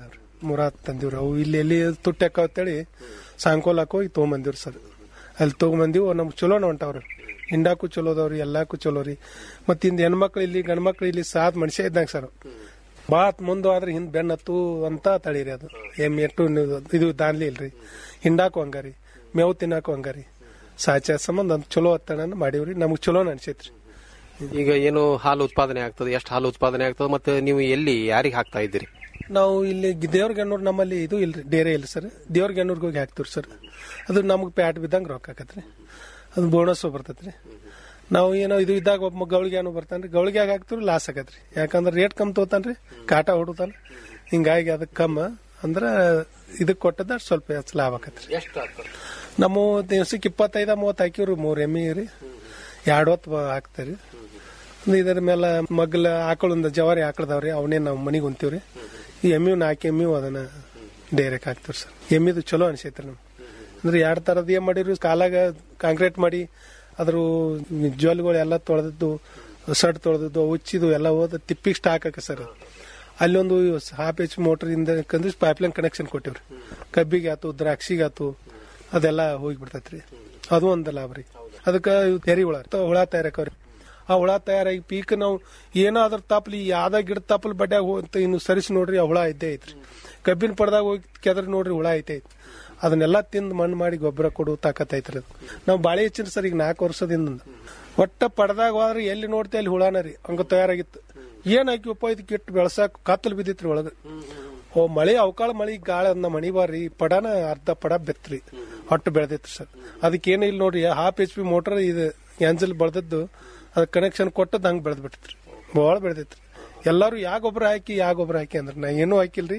ಮೂರಾತ್ ತಂದಿವ್ರಿ ಅವು ಇಲ್ಲಿ ಎಲ್ಲಿ ತುಟ್ಟಿ ಹಾಕೋ ಅಂತೇಳಿ ಸಾಂಕೋಲಾಕ ಹೋಗಿ ತೊಗೊಂಬಂದಿವ್ರಿ ಸರ್ ಅಲ್ಲಿ ತೊಗೊಂಬಂದಿವು ನಮ್ಗೆ ಚಲೋನ ಹೊಂಟಾವ್ರಿ ಹಿಂಡಾಕು ಚಲೋ ಅದಾವ್ರಿ ಎಲ್ಲಾಕು ಚಲೋ ರೀ ಮತ್ತೆ ಇಂದ ಹೆಣ್ಮಕ್ಳು ಇಲ್ಲಿ ಗಂಡ್ಮಕ್ಳು ಇಲ್ಲಿ ಸಾತ್ ಮನುಷ್ಯ ಇದ್ದಂಗ ಸರ್ ಬಾತ್ ಮುಂದೆ ಆದ್ರೆ ಹಿಂದ್ ಬೆನ್ನತ್ತು ಅಂತ ತಳಿರಿ ಅದು ಎಮ್ಮೆ ಎಟ್ಟು ಇದು ದಾನ್ಲಿ ಇಲ್ರಿ ಹಿಂಡಾಕು ಹಂಗಾರಿ ಮೇವು ತಿನ್ನಾಕು ಹಂಗಾರಿ ಸಾಚ ಸಂಬಂಧ ಅಂತ ಚಲೋ ಒತ್ತಡ ಮಾಡೀವ್ರಿ ನಮ್ಗೆ ಚಲೋ ಅನ್ಸೈತ್ರಿ ಈಗ ಏನು ಹಾಲು ಉತ್ಪಾದನೆ ಆಗ್ತದೆ ಎಷ್ಟು ಹಾಲು ಉತ್ಪಾದನೆ ಆಗ್ತದೆ ಮತ್ತೆ ನೀವು ಎಲ್ಲಿ ಯಾರಿಗೆ ಹಾಕ್ತಾ ಇದ್ದೀರಿ ನಾವು ಇಲ್ಲಿ ದೇವ್ರಗನ್ನೂರ್ ನಮ್ಮಲ್ಲಿ ಇದು ಇಲ್ರಿ ಡೇರೆ ಇಲ್ಲ ಸರ್ ದೇವ್ರಗನ್ನೂರ್ಗೆ ಹೋಗಿ ಹಾಕ್ತಿವ್ರಿ ಸರ್ ಅದು ನಮ್ಗೆ ಪ್ಯಾಟ್ ಬಿದ್ದಂಗೆ ರೊಕ್ಕ ಆಕತ್ರಿ ಅದು ಬೋನಸ್ ಬರ್ತೈತ್ರಿ ನಾವು ಏನೋ ಇದು ಇದ್ದಾಗ ಒಬ್ಬ ಗೌಳಿಗೆ ಏನೋ ಬರ್ತಾನ್ರಿ ಗೌಳಿಗೆ ಹಾಕ್ತಿವ್ರಿ ಲಾಸ್ ಆಗತ್ರಿ ಯಾಕಂದ್ರೆ ರೇಟ್ ಕಮ್ ತಗೋತಾನ್ರಿ ಕಾಟ ಹೊಡುತ್ತಾನ ಹಿಂಗಾಗಿ ಅದಕ್ಕೆ ಕಮ್ಮ ಅಂದ್ರ ಇದಕ್ಕೆ ಕೊಟ್ಟದ ಸ್ವಲ್ಪ ಹೆಚ್ಚು ಲಾಭ ಆಕತ್ರಿ ನಮ್ಮ ದಿವ್ಸಕ್ಕೆ ಇಪ್ಪತ್ತೈದ ಮೂವತ್ತು ಹಾಕಿವ್ರಿ ಮೂರ್ ಎಮ್ಮಿ ರೀ ಎರಡು ಹೊತ್ತು ಹಾಕ್ತಾರಿ ಇದರ ಮೇಲೆ ಮಗ್ಲ ಆಕಳೊಂದು ಜವಾರಿ ಆಕಳದವ್ರಿ ಅವನೇ ನಾವು ಮನಿಗೆ ಹೊಂತೀವ್ರಿ ಈ ಎಮ್ಮಿವ್ ನಾಲ್ಕು ಎಮ್ಮಿವ್ ಅದನ್ನ ಡೈರೆಕ್ಟ್ ಹಾಕ್ತಿವ್ರಿ ಸರ್ ಎಮ್ಮಿದು ಚಲೋ ಅನ್ಸೈತ್ರಿ ನಮ್ಗೆ ಅಂದ್ರೆ ಎರಡ್ ತರದ್ ಏನ್ ಮಾಡಿರಿ ಕಾಲಾಗ ಕಾಂಕ್ರೀಟ್ ಮಾಡಿ ಅದ್ರ ಜ್ವಾಲ್ಗಳು ಎಲ್ಲ ತೊಳೆದದ್ದು ಸಡ್ ತೊಳೆದದ್ದು ಉಚ್ಚಿದು ಎಲ್ಲ ಹೋದ ತಿಪ್ಪಿಗೆ ಸ್ಟಾಕ್ ಹಾಕ ಸರ್ ಅಲ್ಲೊಂದು ಹಾಫ್ ಎಚ್ ಮೋಟರ್ ಇಂದ ಕಂದ್ರೆ ಪೈಪ್ಲೈನ್ ಕನೆಕ್ಷನ್ ಕೊಟ್ಟಿವ್ರಿ ಕಬ್ಬಿಗೆ ಆತು ದ್ರಾಕ್ಷಿಗೆ ಆತು ಅದೆಲ್ಲ ಹೋಗಿ ಬಿಡ್ತೈತ್ರಿ ಅದು ಒಂದು ಲಾಭ ರೀ ಅದಕ್ಕೆ ತೆರಿ ಹುಳ ಹುಳ ತಯಾರಕವ್ರಿ ಆ ಹುಳ ತಯಾರಾಗಿ ಪೀಕ್ ನಾವು ಏನಾದ್ರೂ ತಪ್ಪಲಿ ಯಾವ್ದ ಗಿಡ ತಪ್ಪಲ್ ಬಡ್ಯಾಗ ಹೋಗ್ತ ಇನ್ನು ಸರಿಸಿ ನೋಡ್ರಿ ಆ ಹುಳ ಇದ್ದೇ ಐತ್ರಿ ಕಬ್ಬಿನ ಪಡ್ದಾಗ ಹೋಗಿ ಕೆದ್ರ ನೋಡ್ರಿ ಹುಳ ಐತೆ ಐತಿ ಅದನ್ನೆಲ್ಲ ತಿಂದು ಮಣ್ಣು ಮಾಡಿ ಗೊಬ್ಬರ ಕೊಡು ತಾಕತ್ ಐತ್ರಿ ಅದು ನಾವು ಬಾಳೆ ಹೆಚ್ಚಿನ ಸರ್ ಈಗ ನಾಲ್ಕು ವರ್ಷದಿಂದ ಒಟ್ಟ ಪಡ್ದಾಗ ಹೋದ್ರೆ ಎಲ್ಲಿ ನೋಡ್ತೇವೆ ಅಲ್ಲಿ ಹುಳನ ರೀ ಹಂಗ ತಯಾರಾಗಿತ್ತು ಏನ್ ಹಾಕಿವಪ್ಪ ಇದಕ್ಕೆ ಇಟ್ಟು ಬೆಳ್ಸಾಕ್ ಕತ್ತಲು ಬಿದ್ದಿತ್ರಿ ಒಳಗ ಓ ಮಳೆ ಅವಕಾಳ ಮಳಿ ಗಾಳಿ ಅದನ್ನ ಮಣಿ ಬಾರಿ ಪಡನ ಅರ್ಧ ಪಡ ಬೆತ್ರಿ ಒಟ್ಟು ಬೆಳೆದಿತ್ರಿ ಸರ್ ಅದಕ್ಕೆ ಏನು ಇಲ್ಲ ನೋಡ್ರಿ ಹಾಫ್ ಎಚ್ ಪಿ ಮೋಟರ್ ಇದು ಎಂಜಲ್ ಬೆಳೆದದ್ದು ಅದ್ ಕನೆಕ್ಷನ್ ಕೊಟ್ಟದ್ ಹಂಗ್ ಬೆಳೆದ್ ಬಿಟ್ಟಿತ್ರಿ ಭಾಳ ಬೆಳೆದಿತ್ರಿ ಎಲ್ಲಾರು ಯಾ ಗೊಬ್ಬರ ಹಾಕಿ ಯಾ ಗೊಬ್ಬರ ಹಾಕಿ ಅಂದ್ರೆ ನಾ ಏನೂ ಹಾಕಿಲ್ರಿ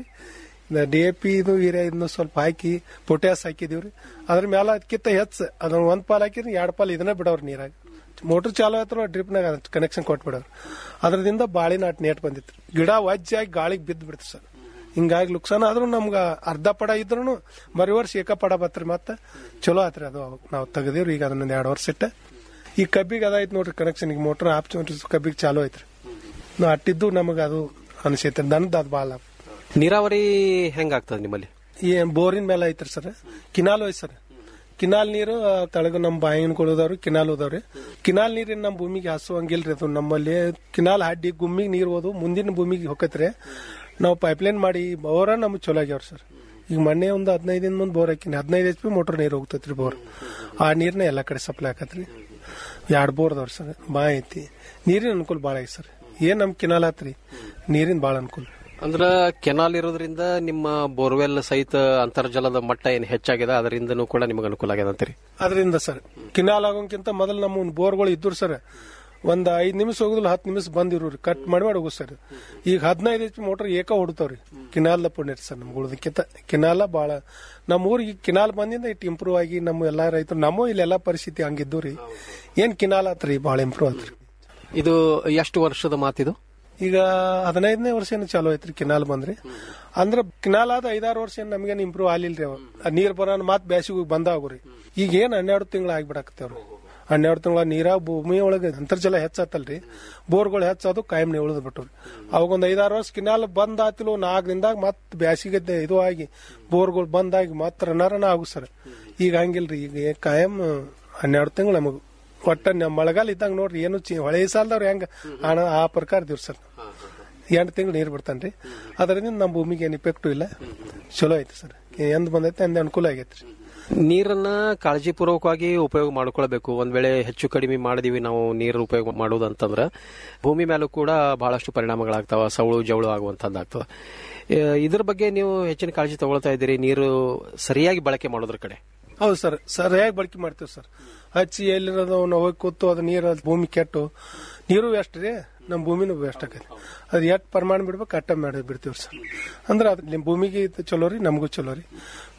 ಡಿ ಎ ಪಿ ಇದು ಯೂರಿಯಾ ಇದನ್ನ ಸ್ವಲ್ಪ ಹಾಕಿ ಪೊಟ್ಯಾಸ್ ಹಾಕಿದೀವ್ರಿ ಅದ್ರ ಮೇಲೆ ಅದಕ್ಕಿಂತ ಹೆಚ್ಚ ಅದನ್ನ ಒಂದ್ ಪಾಲ್ ಹಾಕಿದ್ರೆ ಎರಡ್ ಪಾಲ್ ಇದನ್ನ ಬಿಡವ್ರಿ ನೀರಾಗ ಮೋಟರ್ ಚಾಲು ಆಯ್ತಾರ ಡ್ರಿಪ್ನಾಗ ಕನೆಕ್ಷನ್ ಕೊಟ್ಬಿಡವ್ರಿ ಅದರಿಂದ ಬಾಳಿ ನಾಟ್ ನೇಟ್ ಬಂದಿತ್ತು ಗಿಡ ವಜ್ಜಾಗಿ ಗಾಳಿಗೆ ಬಿದ್ದು ಬಿಡ್ತು ಸರ್ ಹಿಂಗಾಗಿ ಲುಕ್ಸಾನ ಆದ್ರೂ ನಮ್ಗ ಅರ್ಧ ಪಡ ಇದ್ರು ಬರೀ ವರ್ಷ ಏಕ ಪಡ ಬತ್ರಿ ಮತ್ತ ಚಲೋ ಆತ್ರಿ ಅದು ನಾವು ತೆಗದೇವ್ರಿ ಈಗ ಅದನ್ನೊಂದ್ ಎರಡು ವರ್ಷ ಇಟ್ಟ ಈ ಕಬ್ಬಿಗೆ ಅದಾಯ್ತು ನೋಡ್ರಿ ಕನೆಕ್ಷನ್ ಈಗ ಮೋಟರ್ ಆಪ್ ಕಬ್ಬಿಗೆ ಚಾಲು ಐತ್ರಿ ನಾವು ಅಟ್ಟಿದ್ದು ನಮಗ ಅದು ಅನಿಸೈತ್ರಿ ದನದ ಅದು ಭಾಳ ನೀರಾವರಿ ಹೆಂಗಾಗ್ತದೆ ನಿಮ್ಮಲ್ಲಿ ಈ ಬೋರಿನ ಮೇಲೆ ಐತ್ರಿ ಸರ್ ಕಿನಾಲ್ ಐತಿ ಸರ್ ಕಿನಾಲ್ ನೀರು ತಳಗ ನಮ್ಮ ಬಾಯಿನ ಕೊಡೋದವ್ರಿ ಕಿನಾಲ್ ಹೋದವ್ರಿ ಕಿನಾಲ್ ನೀರಿನ ನಮ್ಮ ಭೂಮಿಗೆ ಹಸುವಂಗಿಲ್ರಿ ಅದು ನಮ್ಮಲ್ಲಿ ಕಿನಾಲ್ ಹಡ್ಡಿ ಗುಮ್ಮಿಗೆ ನೀರು ಹೋದು ಮುಂದಿನ ಭೂಮಿಗೆ ಹೊಕ್ಕತ್ರಿ ನಾವು ಪೈಪ್ಲೈನ್ ಮಾಡಿ ಬೋರ ನಮ್ಗೆ ಚಲೋ ಆಗ್ಯಾವ್ರಿ ಸರ್ ಈಗ ಮೊನ್ನೆ ಒಂದು ಹದಿನೈದು ದಿನ ಮುಂದೆ ಬೋರ್ ಹಾಕಿನಿ ಹದಿನೈದು ಎಚ್ ಪಿ ಮೋಟರ್ ನೀರು ಹೋಗ್ತೈತ್ರಿ ಬೋರ್ ಆ ನೀರ್ನ ಎಲ್ಲಾ ಕಡೆ ಸಪ್ಲೈ ಆಕತ್ರಿ ಎರಡು ಬೋರ್ ಅದಾವ್ರಿ ಸರ್ ಬಾ ಐತಿ ನೀರಿನ ಅನುಕೂಲ ಭಾಳ ಐತಿ ಸರ್ ಏನ್ ನಮ್ ಕಿನಾಲ್ ಆತ್ರಿ ನೀರಿನ ಭಾಳ ಅನುಕೂಲ ಅಂದ್ರ ಕೆನಾಲ್ ಇರೋದ್ರಿಂದ ನಿಮ್ಮ ಬೋರ್ವೆಲ್ ಸಹಿತ ಅಂತರ್ಜಲದ ಮಟ್ಟ ಏನ್ ಹೆಚ್ಚಾಗಿದೆ ಅದರಿಂದನೂ ಕೂಡ ನಿಮಗೆ ಅನುಕೂಲ ಆಗ್ಯದ ಅಂತೀರಿ ಅದರಿಂದ ಸರ್ ಕಿನಾಲ್ ಆಗೋಕ್ಕಿಂತ ಮೊದಲು ನಮ್ಮ ಬೋರ್ಗಳು ಇದ್ರು ಸರ್ ಒಂದ್ ಐದ್ ನಿಮಿಷ ಹೋಗುದಿಲ್ಲ ಹತ್ತು ನಿಮಿಷ ಬಂದಿರೋರಿ ಕಟ್ ಮಾಡಿ ಮಾಡಿ ಹೋಗುದು ಸರ್ ಈಗ ಹದಿನೈದು ಎಚ್ ಮೋಟರ್ ಏಕ ಹೊಡ್ತಾವ್ರಿ ಕಿನಾಲ್ ಪುಣ್ಯ ಸರ್ ನಮ್ಗೆ ಉಳ್ದಕ್ಕಿಂತ ಕಿನಾಲ ಬಾಳ ನಮ್ಮ ಊರಿಗೆ ಕಿನಾಲ್ ಬಂದಿಂದ ಇಟ್ಟು ಇಂಪ್ರೂವ್ ಆಗಿ ನಮ್ಮ ಎಲ್ಲಾ ರೈತರು ನಮ್ಮ ಇಲ್ಲೆಲ್ಲಾ ಪರಿಸ್ಥಿತಿ ಹಂಗಿದ್ದು ರೀ ಏನ್ ಕಿನಾಲ್ ಆತ್ರಿ ಬಾಳ ಇಂಪ್ರೂವ್ ಆತ್ರಿ ಇದು ಎಷ್ಟು ವರ್ಷದ ಮಾತಿದು ಈಗ ಹದಿನೈದನೇ ವರ್ಷ ಏನು ಚಾಲೂ ಐತ್ರಿ ಕಿನಾಲ್ ಬಂದ್ರಿ ಅಂದ್ರ ಕಿನಾಲ್ ಆದ ಐದಾರು ವರ್ಷ ಏನ್ ನಮ್ಗೇನ್ ಇಂಪ್ರೂವ್ ಆಲಿಲ್ರಿ ಅವ ಆ ನೀರ್ ಬರೋನ್ ಮಾತ್ ಬ್ಯಾಸಿಗೆ ಬಂದಾಗ್ರಿ ಈಗ ಏನ್ ಹನ್ನೆರಡು ತಿಂಗಳ ಆಗ್ಬಿಡಾಕತ್ತೇವ್ರಿ ಹನ್ನೆರಡು ತಿಂಗಳ ನೀರಾಗ ಭೂಮಿ ಒಳಗೆ ಅಂತರ್ಜಲ ಹೆಚ್ಚಾತಲ್ರಿ ಬೋರ್ಗಳು ಹೆಚ್ಚಾದು ಕಾಯಂ ಉಳಿದ್ ಬಿಟ್ಟವ್ರಿ ಅವಾಗೊಂದ್ ಐದಾರು ವರ್ಷ ಕಿನಾಲ್ ಬಂದ್ ಆತಿಲ್ಲ ನಾಲ್ಕು ದಿನದಾಗ ಮತ್ ಬ್ಯಾಸಿಗೆ ಇದು ಆಗಿ ಬೋರ್ಗಳು ಬಂದಾಗಿ ಮತ್ ರನರನ ಆಗು ಸರ್ ಈಗ ಹಂಗಿಲ್ರಿ ಈಗ ಕಾಯಂ ಹನ್ನೆರಡು ತಿಂಗಳು ನಮಗ್ ಒಟ್ಟ ನಮ್ಮ ಮಳೆಗಾಲ ಇದ್ದಂಗ ನೋಡ್ರಿ ಏನು ಚಿ ಹೊಳೆ ಸಾಲದವ್ರು ಹೆಂಗ ಹಣ ಆ ಪ್ರಕಾರ ದಿವ್ಸ ಸರ್ ಎಂಟು ತಿಂಗಳು ನೀರು ಬಿಡ್ತಾನ್ರಿ ಅದರಿಂದ ನಮ್ಮ ಭೂಮಿಗೆ ಏನು ಇಫೆಕ್ಟು ಇಲ್ಲ ಚಲೋ ಐತಿ ಸರ್ ಎಂದ್ ಬಂದೈತೆ ಅಂದ ಅನುಕೂಲ ಆಗೈತ್ರಿ ನೀರನ್ನ ಕಾಳಜಿಪೂರ್ವಕವಾಗಿ ಉಪಯೋಗ ಮಾಡ್ಕೊಳ್ಬೇಕು ಒಂದ್ ವೇಳೆ ಹೆಚ್ಚು ಕಡಿಮೆ ಮಾಡಿದೀವಿ ನಾವು ನೀರು ಉಪಯೋಗ ಮಾಡೋದು ಅಂತಂದ್ರ ಭೂಮಿ ಮೇಲೂ ಕೂಡ ಬಹಳಷ್ಟು ಪರಿಣಾಮಗಳಾಗ್ತಾವ ಸವಳು ಜವಳು ಆಗುವಂತದ್ದಾಗ್ತವ ಇದ್ರ ಬಗ್ಗೆ ನೀವು ಹೆಚ್ಚಿನ ಕಾಳಜಿ ತಗೊಳ್ತಾ ಇದ್ದೀರಿ ನೀರು ಸರಿಯಾಗಿ ಬಳಕೆ ಮಾಡೋದ್ರ ಕಡೆ ಹೌದು ಸರ್ ಸರಿಯಾಗಿ ಬಳಕೆ ಮಾಡ್ತೀವಿ ಸರ್ ಹಚ್ಚಿ ಎಲ್ಲಿರೋದು ನಾವು ಹೋಗಿ ಕೂತು ಅದು ನೀರು ಅದು ಭೂಮಿ ಕೆಟ್ಟು ನೀರು ವೇಸ್ಟ್ ರೀ ನಮ್ಮ ಭೂಮಿನೂ ವೇಸ್ಟ್ ಆಗೈತೆ ಅದು ಎಷ್ಟು ಪ್ರಮಾಣ ಬಿಡ್ಬೇಕು ಅಟ್ಟ ಮಾಡಿ ಬಿಡ್ತೀವಿ ಸರ್ ಅಂದ್ರೆ ಅದು ನಿಮ್ಮ ಭೂಮಿಗೆ ಇದು ಚಲೋ ರೀ ನಮಗೂ ಚಲೋ ರೀ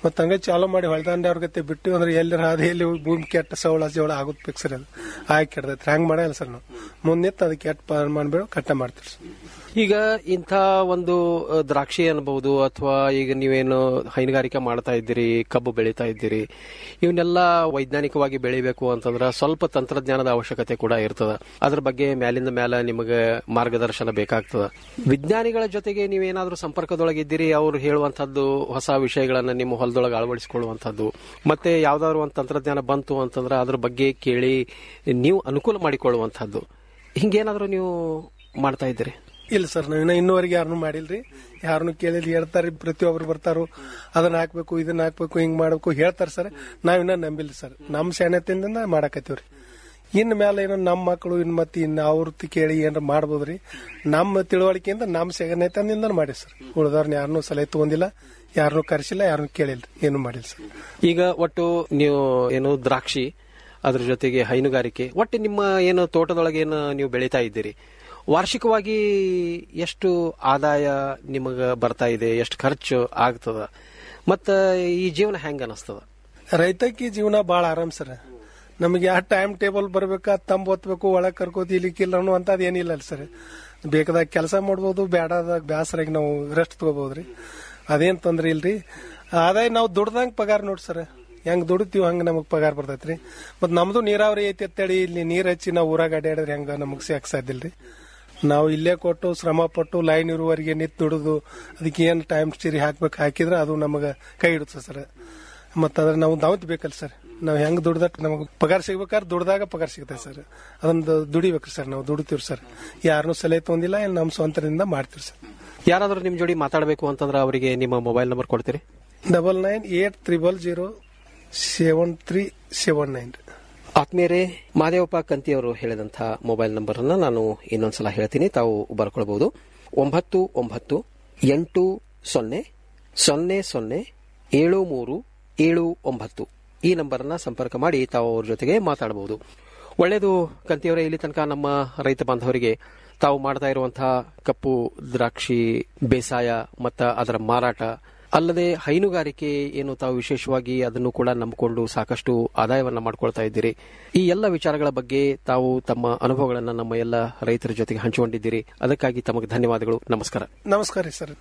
ಮತ್ತ ಹಂಗ ಚಾಲೂ ಮಾಡಿ ಹೊಳ್ದಾಂಡೆ ಅವ್ರ ಗತೆ ಬಿಟ್ಟು ಅಂದ್ರೆ ಎಲ್ಲಿ ಹಾದಿಯಲ್ಲಿ ಹೋಗಿ ಭೂಮಿ ಕೆಟ್ಟ ಸವಳ ಜವಳ ಆಗುತ್ತೆ ಸರ್ ಅದು ಆಗಿ ಕೆಡ್ದೈತ್ರಿ ಹಂಗ್ ಮಾಡಲ್ಲ ಸರ್ ನಾವು ಮುಂದಿತ್ತು ಅದಕ್ಕೆ ಕೆಟ್ಟ ಮಾಡ್ಬೇಡ ಕಟ್ಟ ಮಾಡ್ತೀವಿ ಸರ್ ಈಗ ಇಂಥ ಒಂದು ಅ, ದ್ರಾಕ್ಷಿ ಅನ್ಬಹುದು ಅಥವಾ ಈಗ ನೀವೇನು ಹೈನುಗಾರಿಕೆ ಮಾಡ್ತಾ ಇದ್ದೀರಿ ಕಬ್ಬು ಬೆಳೀತಾ ಇದ್ದೀರಿ ಇವನ್ನೆಲ್ಲ ವೈಜ್ಞಾನಿಕವಾಗಿ ಬೆಳಿಬೇಕು ಅಂತಂದ್ರೆ ಸ್ವಲ್ಪ ತಂತ್ರಜ್ಞಾನದ ಅವಶ್ಯಕತೆ ಕೂಡ ಇರ್ತದ ಅದ್ರ ಬಗ್ಗೆ ಮ್ಯಾಲಿಂದ ಮ್ಯಾಲ ನಿಮಗೆ ಮಾರ್ಗದರ್ಶನ ಬೇಕಾಗ್ತದ ವಿಜ್ಞಾನಿಗಳ ಜೊತೆಗೆ ನೀವೇನಾದ್ರೂ ಸಂಪರ್ಕದೊಳಗಿದ್ದೀರಿ ಅವ್ರು ಹೇಳುವಂತಹದ್ದು ಹೊಸ ವಿಷಯಗಳನ್ನ ನಿಮ್ಮ ಹೊಲದೊಳಗೆ ಅಳವಡಿಸಿಕೊಳ್ಳುವಂತಹದ್ದು ಮತ್ತೆ ಯಾವ್ದಾದ್ರು ಒಂದು ತಂತ್ರಜ್ಞಾನ ಬಂತು ಅಂತಂದ್ರೆ ಅದ್ರ ಬಗ್ಗೆ ಕೇಳಿ ನೀವು ಅನುಕೂಲ ಮಾಡಿಕೊಳ್ಳುವಂತಹದ್ದು ಹಿಂಗೇನಾದ್ರೂ ನೀವು ಮಾಡ್ತಾ ಇದ್ದೀರಿ ಇಲ್ಲ ಸರ್ ನಾವಿನ್ನ ಇನ್ನೂವರೆಗೆ ಯಾರನ್ನೂ ಮಾಡಿಲ್ರಿ ಯಾರನ್ನು ಕೇಳಿಲ್ಲ ಹೇಳ್ತಾರೆ ಪ್ರತಿಯೊಬ್ರು ಬರ್ತಾರು ಅದನ್ನ ಹಾಕ್ಬೇಕು ಇದನ್ನ ಹಾಕ್ಬೇಕು ಹಿಂಗ್ ಮಾಡ್ಬೇಕು ಹೇಳ್ತಾರ ಸರ್ ನಾವಿನ್ನ ನಂಬಿಲ್ಲ ಸರ್ ನಮ್ ಶಾಣೆತಿಂದ ಮಾಡಾಕತ್ತೀವ್ರಿ ಇನ್ ಮೇಲೆ ಏನೋ ನಮ್ಮ ಮಕ್ಕಳು ಇನ್ ಮತ್ತೆ ಇನ್ ಅವ್ರ ಕೇಳಿ ಏನಾರ ಮಾಡ್ಬೋದ್ರಿ ನಮ್ಮ ತಿಳುವಳಿಕೆಯಿಂದ ನಮ್ಮ ಸೆಗನೆತನದಿಂದ ಮಾಡಿ ಸರ್ ಉಳಿದವ್ರನ್ನ ಯಾರನ್ನೂ ಸಲಹೆ ತಗೊಂಡಿಲ್ಲ ಯಾರನ್ನೂ ಕರೆಸಿಲ್ಲ ಯಾರನ್ನೂ ಕೇಳಿಲ್ರಿ ಏನು ಮಾಡಿಲ್ಲ ಸರ್ ಈಗ ಒಟ್ಟು ನೀವು ಏನು ದ್ರಾಕ್ಷಿ ಅದ್ರ ಜೊತೆಗೆ ಹೈನುಗಾರಿಕೆ ಒಟ್ಟು ನಿಮ್ಮ ಏನು ತೋಟದೊಳಗೆ ಏನು ನೀವು ಬೆಳೀತಾ ಇದ್ದೀರಿ ವಾರ್ಷಿಕವಾಗಿ ಎಷ್ಟು ಆದಾಯ ನಿಮಗ ಬರ್ತಾ ಇದೆ ಎಷ್ಟು ಖರ್ಚು ಆಗ್ತದ ಮತ್ತ ಈ ಜೀವನ ಹೆಂಗ ಅನಸ್ತದ ರೈತಕ್ಕೆ ಜೀವನ ಬಾಳ ಆರಾಮ್ ಸರ್ ನಮಗೆ ಯಾವ ಟೈಮ್ ಟೇಬಲ್ ಬರ್ಬೇಕಾ ತಂಬ್ ಒತ್ಬೇಕು ಒಳಗ್ ಕರ್ಕೋತಿ ಇಲಿಕ್ಕಿಲ್ಲ ಅನ್ನುವಂಥದ್ದು ಏನಿಲ್ಲ ಸರ್ ಬೇಕಾದಾಗ ಕೆಲಸ ಮಾಡ್ಬೋದು ಬೇಡಾದಾಗ ಬ್ಯಾಸರಾಗಿ ನಾವು ರೆಸ್ಟ್ ತಗೋಬಹುದ್ರಿ ಅದೇನ್ ತೊಂದ್ರೆ ಇಲ್ರಿ ಆದಾಯ ನಾವು ದುಡ್ದಂಗ್ ಪಗಾರ ನೋಡ್ ಸರ್ ಹೆಂಗ್ ದುಡಿತೀವಿ ಹಂಗ ನಮಗ್ ಪಗಾರ ಬರ್ತೈತ್ರಿ ಮತ್ ನಮ್ದು ನೀರಾವರಿ ಐತಿ ಅಂತೇಳಿ ಇಲ್ಲಿ ನೀರ್ ಹಚ್ಚಿ ನಾವು ಊರಾಗ ಅಡ್ಯಾಡಿದ್ರೆ ಹೆಂಗ ನಮಗ್ ಸಿಗಕ್ ಸಾಧ್ಯ ಇಲ್ರಿ ನಾವು ಇಲ್ಲೇ ಕೊಟ್ಟು ಶ್ರಮ ಪಟ್ಟು ಲೈನ್ ಇರುವವರೆಗೆ ನಿಂತು ದುಡಿದು ಅದಕ್ಕೆ ಏನ್ ಟೈಮ್ ಸ್ಟೀರಿ ಹಾಕ್ಬೇಕು ಹಾಕಿದ್ರೆ ಅದು ನಮಗ ಕೈ ಹಿಡುತ್ತೆ ಸರ್ ಮತ್ತ ಅದ್ರ ನಾವು ದಾವತ್ ಬೇಕಲ್ಲ ಸರ್ ನಾವು ಹೆಂಗ್ ದುಡ್ದಟ್ ನಮಗೆ ಪಗಾರ ಸಿಗ್ಬೇಕಾದ್ರೆ ದುಡ್ದಾಗ ಪಗಾರ ಸಿಗ್ತದೆ ಸರ್ ಅದನ್ನ ದುಡಿಬೇಕ್ರಿ ಸರ್ ನಾವು ದುಡಿತೀವಿ ಸರ್ ಯಾರನ್ನೂ ಸಲಹೆ ತೊಂದಿಲ್ಲ ಇಲ್ಲ ನಮ್ಮ ಸ್ವಂತದಿಂದ ಮಾಡ್ತೀವಿ ಸರ್ ಯಾರಾದ್ರೂ ನಿಮ್ ಜೋಡಿ ಮಾತಾಡಬೇಕು ಅಂತಂದ್ರೆ ಅವರಿಗೆ ನಿಮ್ಮ ಮೊಬೈಲ್ ನಂಬರ್ ಕೊಡ್ತೀರಿ double nine eight triple zero seven three seven nine ಆತ್ಮೀಯರೇ ಮಾದೇವಪ್ಪ ಕಂತಿ ಅವರು ಹೇಳಿದಂಥ ಮೊಬೈಲ್ ನಂಬರ್ ಅನ್ನ ನಾನು ಇನ್ನೊಂದ್ಸಲ ಹೇಳ್ತೀನಿ ತಾವು ಬರ್ಕೊಳ್ಬಹುದು ಒಂಬತ್ತು ಒಂಬತ್ತು ಎಂಟು ಸೊನ್ನೆ ಸೊನ್ನೆ ಸೊನ್ನೆ ಏಳು ಮೂರು ಏಳು ಒಂಬತ್ತು ಈ ನಂಬರ್ನ ಸಂಪರ್ಕ ಮಾಡಿ ತಾವು ಅವ್ರ ಜೊತೆಗೆ ಮಾತಾಡಬಹುದು ಒಳ್ಳೆಯದು ಕಂತಿಯವರೇ ಇಲ್ಲಿ ತನಕ ನಮ್ಮ ರೈತ ಬಾಂಧವರಿಗೆ ತಾವು ಮಾಡ್ತಾ ಇರುವಂತಹ ಕಪ್ಪು ದ್ರಾಕ್ಷಿ ಬೇಸಾಯ ಮತ್ತು ಅದರ ಮಾರಾಟ ಅಲ್ಲದೆ ಹೈನುಗಾರಿಕೆ ಏನು ತಾವು ವಿಶೇಷವಾಗಿ ಅದನ್ನು ಕೂಡ ನಂಬಿಕೊಂಡು ಸಾಕಷ್ಟು ಆದಾಯವನ್ನ ಮಾಡ್ಕೊಳ್ತಾ ಇದ್ದೀರಿ ಈ ಎಲ್ಲ ವಿಚಾರಗಳ ಬಗ್ಗೆ ತಾವು ತಮ್ಮ ಅನುಭವಗಳನ್ನು ನಮ್ಮ ಎಲ್ಲ ರೈತರ ಜೊತೆಗೆ ಹಂಚಿಕೊಂಡಿದ್ದೀರಿ ಅದಕ್ಕಾಗಿ ತಮಗೆ ಧನ್ಯವಾದಗಳು ನಮಸ್ಕಾರ ನಮಸ್ಕಾರ ರೀ ಸರ್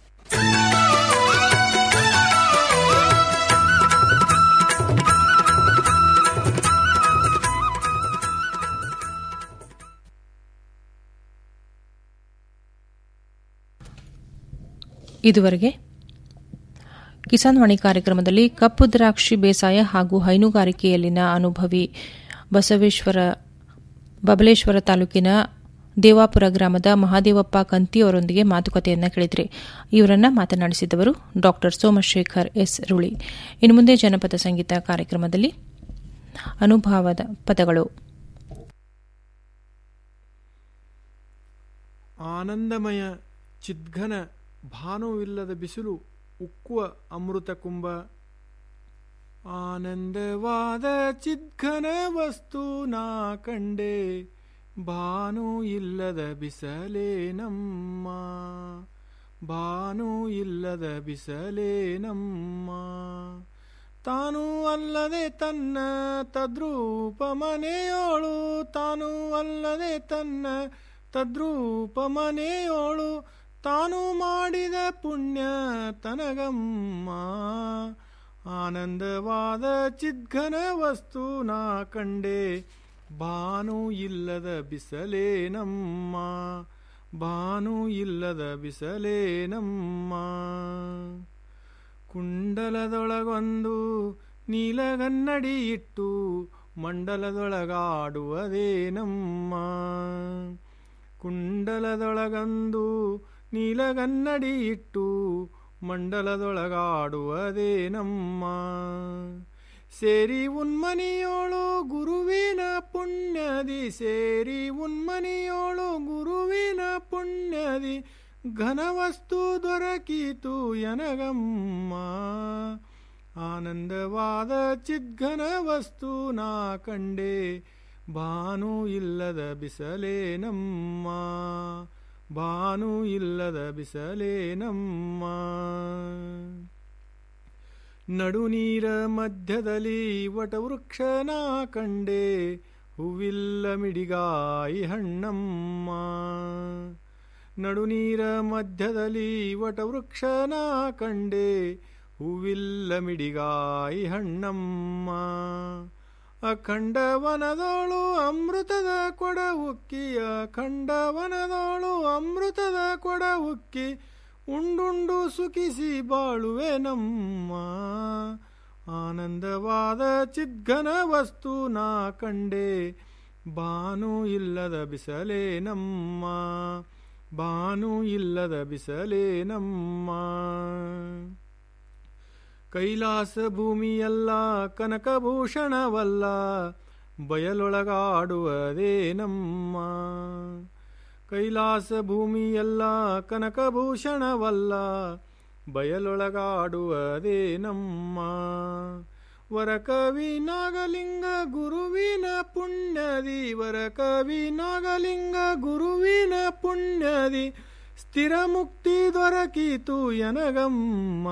ಇದುವರೆಗೆ ಕಿಸಾನ್ ವಾಣಿ ಕಾರ್ಯಕ್ರಮದಲ್ಲಿ ಕಪ್ಪು ದ್ರಾಕ್ಷಿ ಬೇಸಾಯ ಹಾಗೂ ಹೈನುಗಾರಿಕೆಯಲ್ಲಿನ ಅನುಭವಿ ಬಸವೇಶ್ವರ ಬಬಲೇಶ್ವರ ತಾಲೂಕಿನ ದೇವಾಪುರ ಗ್ರಾಮದ ಮಹಾದೇವಪ್ಪ ಕಂತಿ ಅವರೊಂದಿಗೆ ಮಾತುಕತೆಯನ್ನ ಕೇಳಿದ್ರಿ ಇವರನ್ನ ಮಾತನಾಡಿಸಿದವರು ಡಾ ಸೋಮಶೇಖರ್ ಎಸ್ ರುಳಿ ಇನ್ನು ಮುಂದೆ ಜನಪದ ಸಂಗೀತ ಕಾರ್ಯಕ್ರಮದಲ್ಲಿ ಅನುಭವದ ಪದಗಳು ಆನಂದಮಯ ಚಿದ್ಘನ ಭಾನುವಿಲ್ಲದ ಬಿಸಿಲು ಉಕ್ಕುವ ಅಮೃತ ಕುಂಭ ಆನಂದವಾದ ಚಿದ್ಘನ ವಸ್ತು ನಾ ಕಂಡೆ ಭಾನು ಇಲ್ಲದ ಬಿಸಲೇ ನಮ್ಮ ಭಾನು ಇಲ್ಲದ ಬಿಸಲೇ ನಮ್ಮ ತಾನು ಅಲ್ಲದೆ ತನ್ನ ತದ್ರೂಪ ಮನೆಯೋಳು ತಾನು ಅಲ್ಲದೆ ತನ್ನ ತದ್ರೂಪ ಮನೆಯೋಳು ತಾನು ಮಾಡಿದ ಪುಣ್ಯ ತನಗಮ್ಮ ಆನಂದವಾದ ಚಿದ್ಘನ ವಸ್ತು ನಾ ಕಂಡೆ ಭಾನು ಇಲ್ಲದ ಬಿಸಲೇ ನಮ್ಮ ಭಾನು ಇಲ್ಲದ ಬಿಸಲೇ ನಮ್ಮ ಕುಂಡಲದೊಳಗೊಂದು ನೀಲಗನ್ನಡಿ ಇಟ್ಟು ಮಂಡಲದೊಳಗಾಡುವುದೇ ನಮ್ಮ ಕುಂಡಲದೊಳಗಂದು ನೀಲಗನ್ನಡಿ ಇಟ್ಟು ಮಂಡಲದೊಳಗಾಡುವುದೇ ನಮ್ಮ ಸೇರಿ ಉನ್ಮನಿಯೋಳು ಗುರುವಿನ ಪುಣ್ಯದಿ ಸೇರಿ ಉನ್ಮನಿಯೋಳು ಗುರುವಿನ ಪುಣ್ಯದಿ ಘನವಸ್ತು ದೊರಕೀತು ಎನಗಮ್ಮ ಆನಂದವಾದ ಚಿದ್ಘನ ವಸ್ತು ನಾ ಕಂಡೆ ಭಾನು ಇಲ್ಲದ ಬಿಸಲೇ ನಮ್ಮ ಭಾನು ಇಲ್ಲದ ಬಿಸಲೇ ನಮ್ಮ ನಡುನೀರ ಮಧ್ಯದಲ್ಲಿ ವಟವೃಕ್ಷನ ಕಂಡೆ ಹೂವಿಲ್ಲ ಮಿಡಿಗಾಯಿ ಹಣ್ಣಮ್ಮ ನಡುನೀರ ಮಧ್ಯದಲ್ಲಿ ವಟವೃಕ್ಷನ ಕಂಡೆ ಹೂವಿಲ್ಲ ಮಿಡಿಗಾಯಿ ಹಣ್ಣಮ್ಮ ಅಖಂಡವನದೋಳು ಅಮೃತದ ಕೊಡ ಉಕ್ಕಿಯ ಖಂಡವನದೋಳು ಅಮೃತದ ಕೊಡ ಉಕ್ಕಿ ಉಂಡುಂಡು ಸುಖಿಸಿ ಬಾಳುವೆ ನಮ್ಮ ಆನಂದವಾದ ಚಿದ್ಘನ ವಸ್ತು ನಾ ಕಂಡೆ ಬಾನು ಇಲ್ಲದ ಬಿಸಲೇ ನಮ್ಮ ಬಾನು ಇಲ್ಲದ ಬಿಸಲೇ ನಮ್ಮ ಕೈಲಾಸ ಭೂಮಿಯಲ್ಲ ಕನಕಭೂಷಣವಲ್ಲ ಬಯಲೊಳಗಾಡುವುದೇ ನಮ್ಮ ಕೈಲಾಸ ಭೂಮಿಯಲ್ಲ ಕನಕಭೂಷಣವಲ್ಲ ಬಯಲೊಳಗಾಡುವುದೇ ನಮ್ಮ ವರಕವಿ ನಾಗಲಿಂಗ ಗುರುವಿನ ಪುಣ್ಯದಿ ವರಕವಿ ನಾಗಲಿಂಗ ಗುರುವಿನ ಪುಣ್ಯದಿ ಸ್ಥಿರ ಮುಕ್ತಿ ದೊರಕಿತು ಎನಗಮ್ಮ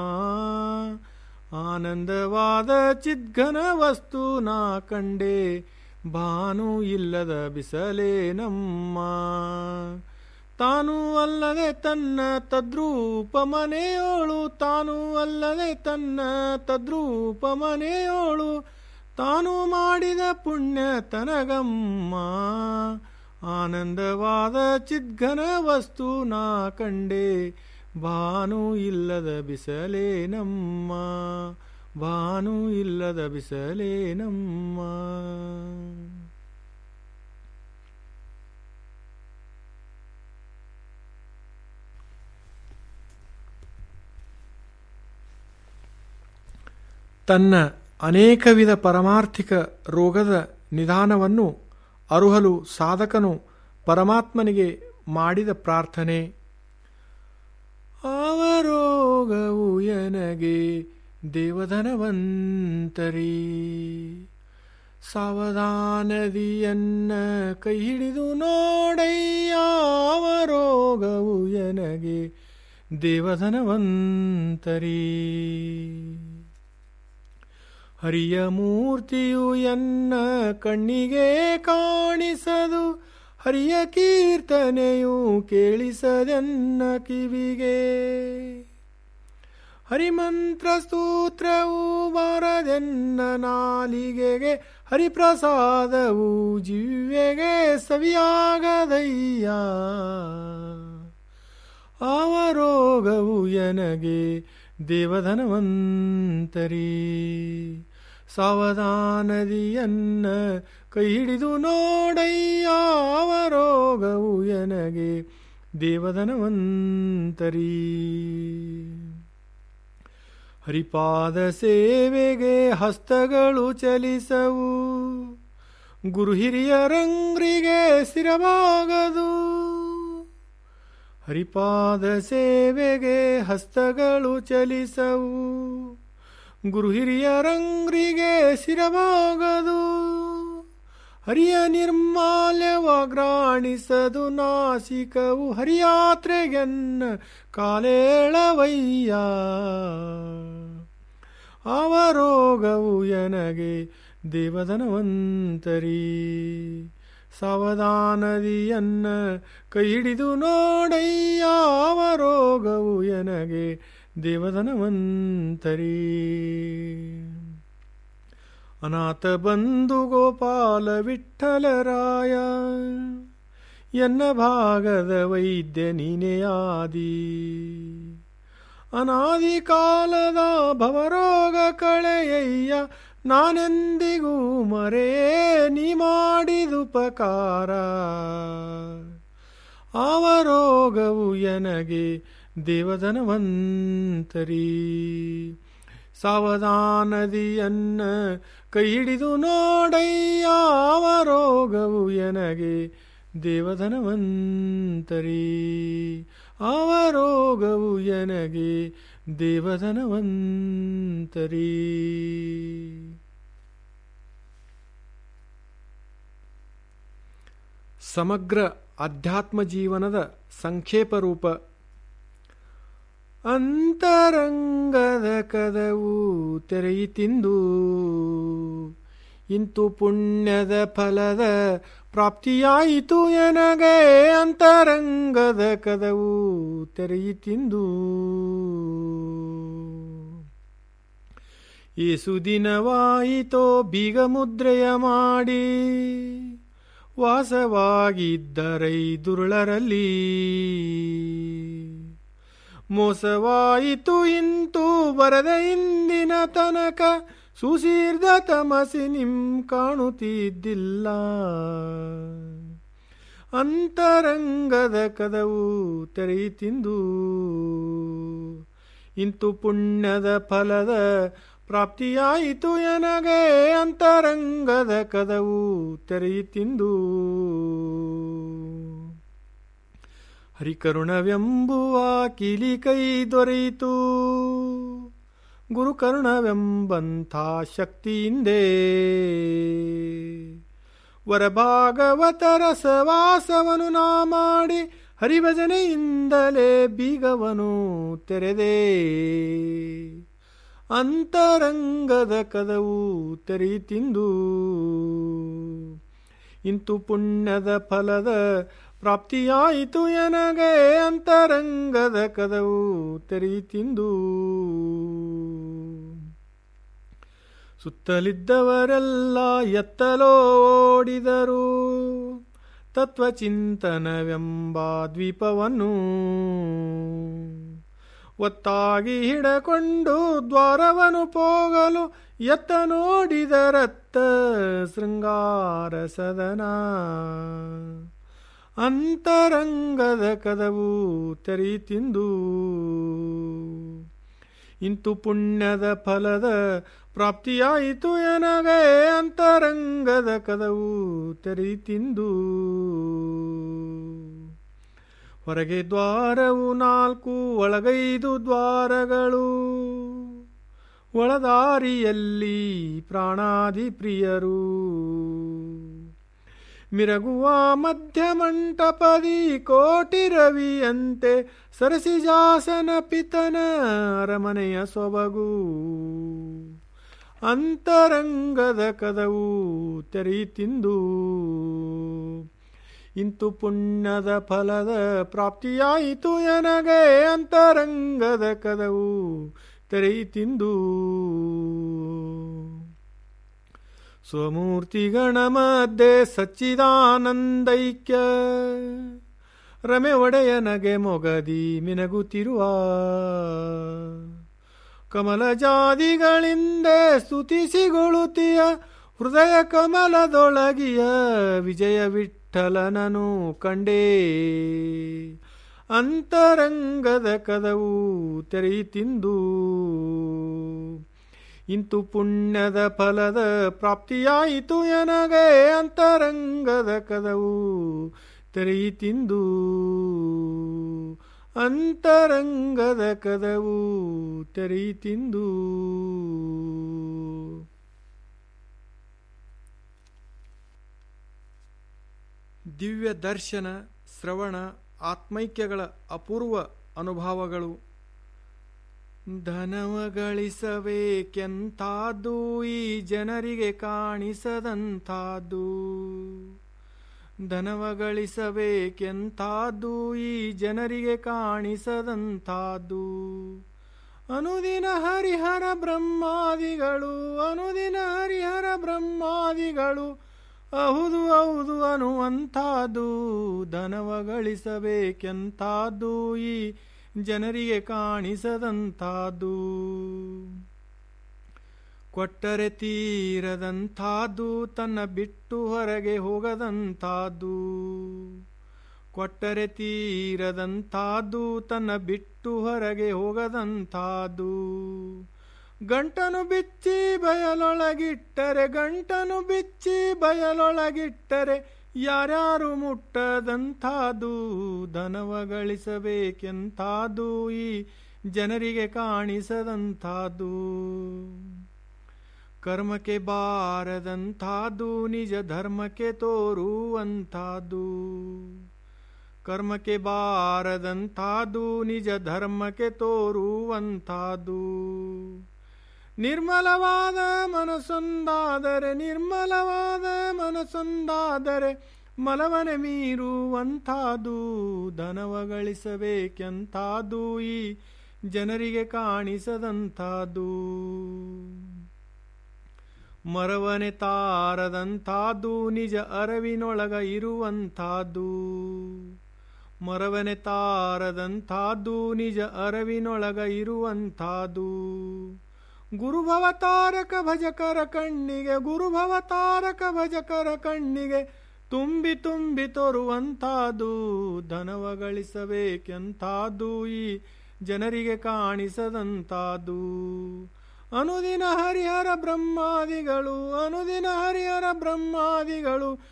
ಆನಂದವಾದ ಚಿದ್ಘನ ವಸ್ತು ನಾ ಕಂಡೆ ಭಾನು ಇಲ್ಲದ ಬಿಸಲೇ ನಮ್ಮ ತಾನು ಅಲ್ಲದೆ ತನ್ನ ತದ್ರೂಪ ಮನೆಯೋಳು ತಾನು ಅಲ್ಲದೆ ತನ್ನ ತದ್ರೂಪ ಮನೆಯೋಳು ತಾನು ಮಾಡಿದ ಪುಣ್ಯ ತನಗಮ್ಮ ಆನಂದವಾದ ಚಿದ್ಘನ ವಸ್ತು ನಾ ಕಂಡೆ ಭಾನು ಇಲ್ಲದ ಬಿಸಲೇ ನಮ್ಮ ಭಾನು ಇಲ್ಲದ ಬಿಸಲೇ ನಮ್ಮ ತನ್ನ ಅನೇಕ ವಿಧ ಪರಮಾರ್ಥಿಕ ರೋಗದ ನಿಧಾನವನ್ನು ಅರುಹಲು ಸಾಧಕನು ಪರಮಾತ್ಮನಿಗೆ ಮಾಡಿದ ಪ್ರಾರ್ಥನೆ ಆವರೋಗವು ಎನಗೆ ದೇವಧನವಂತರಿ ಸಾವಧಾನದಿಯನ್ನ ಕೈ ಹಿಡಿದು ನೋಡಯ್ಯ ಆವರೋಗವು ಎನಗೆ ದೇವಧನವಂತರಿ ಹರಿಯ ಮೂರ್ತಿಯು ಎನ್ನ ಕಣ್ಣಿಗೆ ಕಾಣಿಸದು ಹರಿಯ ಕೀರ್ತನೆಯು ಕೇಳಿಸದೆನ್ನ ಕಿವಿಗೆ ಹರಿಮಂತ್ರ ಸ್ತೋತ್ರವು ಬಾರದೆನ್ನ ನಾಲಿಗೆಗೆ ಹರಿಪ್ರಸಾದವು ಜಿವ್ವೆಗೆ ಸವಿಯಾಗದಯ್ಯ ಆವರೋಗವು ಎನಗೆ ದೇವಧನವಂತರಿ ಸಾವಧಾನದಿಯನ್ನ ಕೈ ಹಿಡಿದು ನೋಡಯ್ಯ ಅವರೋಗವು ಎನಗೆ ದೇವಧನವಂತರಿ ಹರಿಪಾದ ಸೇವೆಗೆ ಹಸ್ತಗಳು ಚಲಿಸವು ಗುರು ಹಿರಿಯರಂಗ್ರಿಗೆ ಸ್ಥಿರವಾಗದು ಹರಿಪಾದ ಸೇವೆಗೆ ಹಸ್ತಗಳು ಚಲಿಸವು ಗುರು ಹಿರಿಯರಂಗ್ರಿಗೆ ಶಿರವಾಗದು ಹರಿಯ ನಿರ್ಮಾಲ್ಯವಾಗ್ರಾಣಿಸದು ನಾಸಿಕವು ಹರಿಯಾತ್ರೆಗೆನ್ನ ಕಾಲೇಳವಯ್ಯ ಅವರೋಗವು ಎನಗೆ ದೇವಧನವಂತರಿ ಸಾವಧಾನದಿಯನ್ನ ಕೈ ಹಿಡಿದು ನೋಡಯ್ಯ ಅವರೋಗವು ಎನಗೆ ದೇವಧನವಂತರಿ ಅನಾಥ ಬಂಧು ಗೋಪಾಲ ವಿಠಲರಾಯ ಎನ್ನ ಭಾಗದ ವೈದ್ಯ ನೀನೆಯಾದಿ ಅನಾದಿ ಕಾಲದ ಭವರೋಗ ಕಳೆಯಯ್ಯ ನಾನೆಂದಿಗೂ ಮರೇ ನೀ ಮಾಡಿದುಪಕಾರ ಅವರೋಗವು ಎನಗೆ ದೇವಧನವಂತರಿ ಸಾವಧಾನದಿಯನ್ನ ಕೈ ಹಿಡಿದು ನೋಡಯ್ಯ ಅವರೋಗವು ಎನಗೆ ದೇವಧನವಂತರಿ ಅವರೋಗವು ಎನಗೆ ದೇವಧನವಂತರಿ ಸಮಗ್ರ ಅಧ್ಯಾತ್ಮ ಜೀವನದ ಸಂಕ್ಷೇಪ ರೂಪ ಅಂತರಂಗದ ಕದವು ತೆರೆಯಿತಿಂದು ಇಂತು ಪುಣ್ಯದ ಫಲದ ಪ್ರಾಪ್ತಿಯಾಯಿತು ಎನಗೆ ಅಂತರಂಗದ ಕದವು ತೆರೆಯಿತಿಂದು ಏಸು ದಿನವಾಯಿತೋ ಬೀಗ ಮುದ್ರೆಯ ಮಾಡಿ ವಾಸವಾಗಿದ್ದರೈ ದುರುಳರಲ್ಲಿ ಮೋಸವಾಯಿತು ಇಂತು ಬರದ ಇಂದಿನ ತನಕ ಸುಸೀರ್ಧ ತಮಸಿ ನಿಮ್ ಕಾಣುತ್ತಿದ್ದಿಲ್ಲ ಅಂತರಂಗದ ಕದವು ತೆರೆಯಿತಿಂದು ಇಂತು ಪುಣ್ಯದ ಫಲದ ಪ್ರಾಪ್ತಿಯಾಯಿತು ಎನಗೆ ಅಂತರಂಗದ ಕದವು ತೆರೆಯಿತಿಂದು ಹರಿಕರುಣವೆಂಬುವ ಕಿಲಿ ಕೈ ದೊರೆಯಿತು ಗುರುಕರುಣವೆಂಬಂಥ ಶಕ್ತಿಯಿಂದೇ ವರಭಾಗವತರ ಸವಾಸವನು ನಾ ಮಾಡಿ ಹರಿಭಜನೆಯಿಂದಲೇ ಬೀಗವನು ತೆರೆದೇ ಅಂತರಂಗದ ಕದವು ತೆರೆಯಿತಿಂದು ಇಂತು ಪುಣ್ಯದ ಫಲದ ಪ್ರಾಪ್ತಿಯಾಯಿತು ಎನಗೆ ಅಂತರಂಗದ ಕದವು ತೆರೆಯಿತಿಂದು ಸುತ್ತಲಿದ್ದವರೆಲ್ಲ ಎತ್ತಲೋಡಿದರು ತತ್ವಚಿಂತನವೆಂಬ ದ್ವೀಪವನ್ನು ಒತ್ತಾಗಿ ಹಿಡಕೊಂಡು ದ್ವಾರವನು ಪೋಗಲು ಎತ್ತ ನೋಡಿದರತ್ತ ಶೃಂಗಾರ ಸದನ ಅಂತರಂಗದ ಕದವು ತೆರೆಯಿತಿಂದು ಇಂತು ಪುಣ್ಯದ ಫಲದ ಪ್ರಾಪ್ತಿಯಾಯಿತು ಎನಗೆ ಅಂತರಂಗದ ಕದವು ತೆರೆಯಿತಿಂದು ಹೊರಗೆ ದ್ವಾರವು ನಾಲ್ಕು ಒಳಗೈದು ದ್ವಾರಗಳು ಒಳದಾರಿಯಲ್ಲಿ ಪ್ರಾಣಾದಿ ಪ್ರಿಯರು ಮಿರಗುವ ಮಧ್ಯ ಮಂಟಪದಿ ಕೋಟಿ ರವಿಯಂತೆ ಸರಸಿಜಾಸನ ಪಿತನ ಅರಮನೆಯ ಸೊಬಗು ಅಂತರಂಗದ ಕದವು ತೆರೆಯಿತಿಂದು ಇಂತು ಪುಣ್ಯದ ಫಲದ ಪ್ರಾಪ್ತಿಯಾಯಿತು ಎನಗೆ ಅಂತರಂಗದ ಕದವು ತೆರೆಯಿತಿಂದು ಸ್ವಮೂರ್ತಿಗಣ ಮಧ್ಯೆ ಸಚ್ಚಿದಾನಂದೈಕ್ಯ ರಮೆ ಒಡೆಯನಗೆ ಮೊಗದಿ ಮಿನಗುತ್ತಿರುವ ಕಮಲ ಜಾದಿಗಳಿಂದೆ ಸ್ತುತಿಸಿಗೊಳುತ್ತಿಯ ಹೃದಯ ಕಮಲದೊಳಗಿಯ ವಿಜಯ ವಿಠಲನನು ಕಂಡೇ ಅಂತರಂಗದ ಕದವು ತೆರೆಯಿತಿಂದು ಇಂತು ಪುಣ್ಯದ ಫಲದ ಪ್ರಾಪ್ತಿಯಾಯಿತು ಎನಗೆ ಅಂತರಂಗದ ಕದವು ತೆರೆಯಿತಿಂದು ಅಂತರಂಗದ ಕದವು ತೆರೆಯಿತಿಂದು ದಿವ್ಯ ದರ್ಶನ ಶ್ರವಣ ಆತ್ಮೈಕ್ಯಗಳ ಅಪೂರ್ವ ಅನುಭವಗಳು ಧನವ ಗಳಿಸಬೇಕೆಂತಾದ್ದು ಈ ಜನರಿಗೆ ಕಾಣಿಸದಂತಾದ್ದು ಧನವ ಗಳಿಸಬೇಕೆಂತಾದ್ದು ಈ ಜನರಿಗೆ ಕಾಣಿಸದಂತಾದ್ದು ಅನುದಿನ ಹರಿಹರ ಬ್ರಹ್ಮಾದಿಗಳು ಅನುದಿನ ಹರಿಹರ ಬ್ರಹ್ಮಾದಿಗಳು ಹೌದು ಹೌದು ಅನ್ನುವಂಥದ್ದು ಧನವ ಗಳಿಸಬೇಕೆಂತಾದ್ದು ಈ ಜನರಿಗೆ ಕಾಣಿಸದಂಥದ್ದು ಕೊಟ್ಟರೆ ತೀರದಂಥದ್ದು ತನ್ನ ಬಿಟ್ಟು ಹೊರಗೆ ಹೋಗದಂಥದ್ದು ಕೊಟ್ಟರೆ ತೀರದಂಥದ್ದು ತನ್ನ ಬಿಟ್ಟು ಹೊರಗೆ ಹೋಗದಂಥದ್ದು ಗಂಟನು ಬಿಚ್ಚಿ ಬಯಲೊಳಗಿಟ್ಟರೆ ಗಂಟನು ಬಿಚ್ಚಿ ಬಯಲೊಳಗಿಟ್ಟರೆ ಯಾರ್ಯಾರು ಮುಟ್ಟದಂಥದ್ದು ಧನವ ಗಳಿಸಬೇಕೆಂತಾದ್ದು ಈ ಜನರಿಗೆ ಕಾಣಿಸದಂಥದ್ದು ಕರ್ಮಕ್ಕೆ ಬಾರದಂಥದ್ದು ನಿಜ ಧರ್ಮಕ್ಕೆ ತೋರುವಂಥದ್ದು ಕರ್ಮಕ್ಕೆ ಬಾರದಂತಾದು ನಿಜ ಧರ್ಮಕ್ಕೆ ತೋರುವಂತಾದು ನಿರ್ಮಲವಾದ ಮನಸ್ಸೊಂದಾದರೆ ನಿರ್ಮಲವಾದ ಮನಸ್ಸೊಂದಾದರೆ ಮಲವನೆ ಮೀರುವಂತಾದು ಧನವ ಗಳಿಸಬೇಕೆಂತಾದು ಈ ಜನರಿಗೆ ಕಾಣಿಸದಂತಾದು ಮರವನೆ ತಾರದಂತಾದು ನಿಜ ಅರವಿನೊಳಗ ಇರುವಂತಾದು ಮರವನೆ ತಾರದಂತಾದು ನಿಜ ಅರವಿನೊಳಗ ಇರುವಂತಾದು ಗುರುಭವ ತಾರಕ ಭಜಕರ ಕಣ್ಣಿಗೆ ಗುರುಭವ ತಾರಕ ಭಜಕರ ಕಣ್ಣಿಗೆ ತುಂಬಿ ತುಂಬಿ ತೋರುವಂತಾದು ಧನವ ಗಳಿಸಬೇಕೆಂತಾದು ಈ ಜನರಿಗೆ ಕಾಣಿಸದಂತಾದು ಅನುದಿನ ಹರಿಹರ ಬ್ರಹ್ಮಾದಿಗಳು ಅನುದಿನ ಹರಿಹರ ಬ್ರಹ್ಮಾದಿಗಳು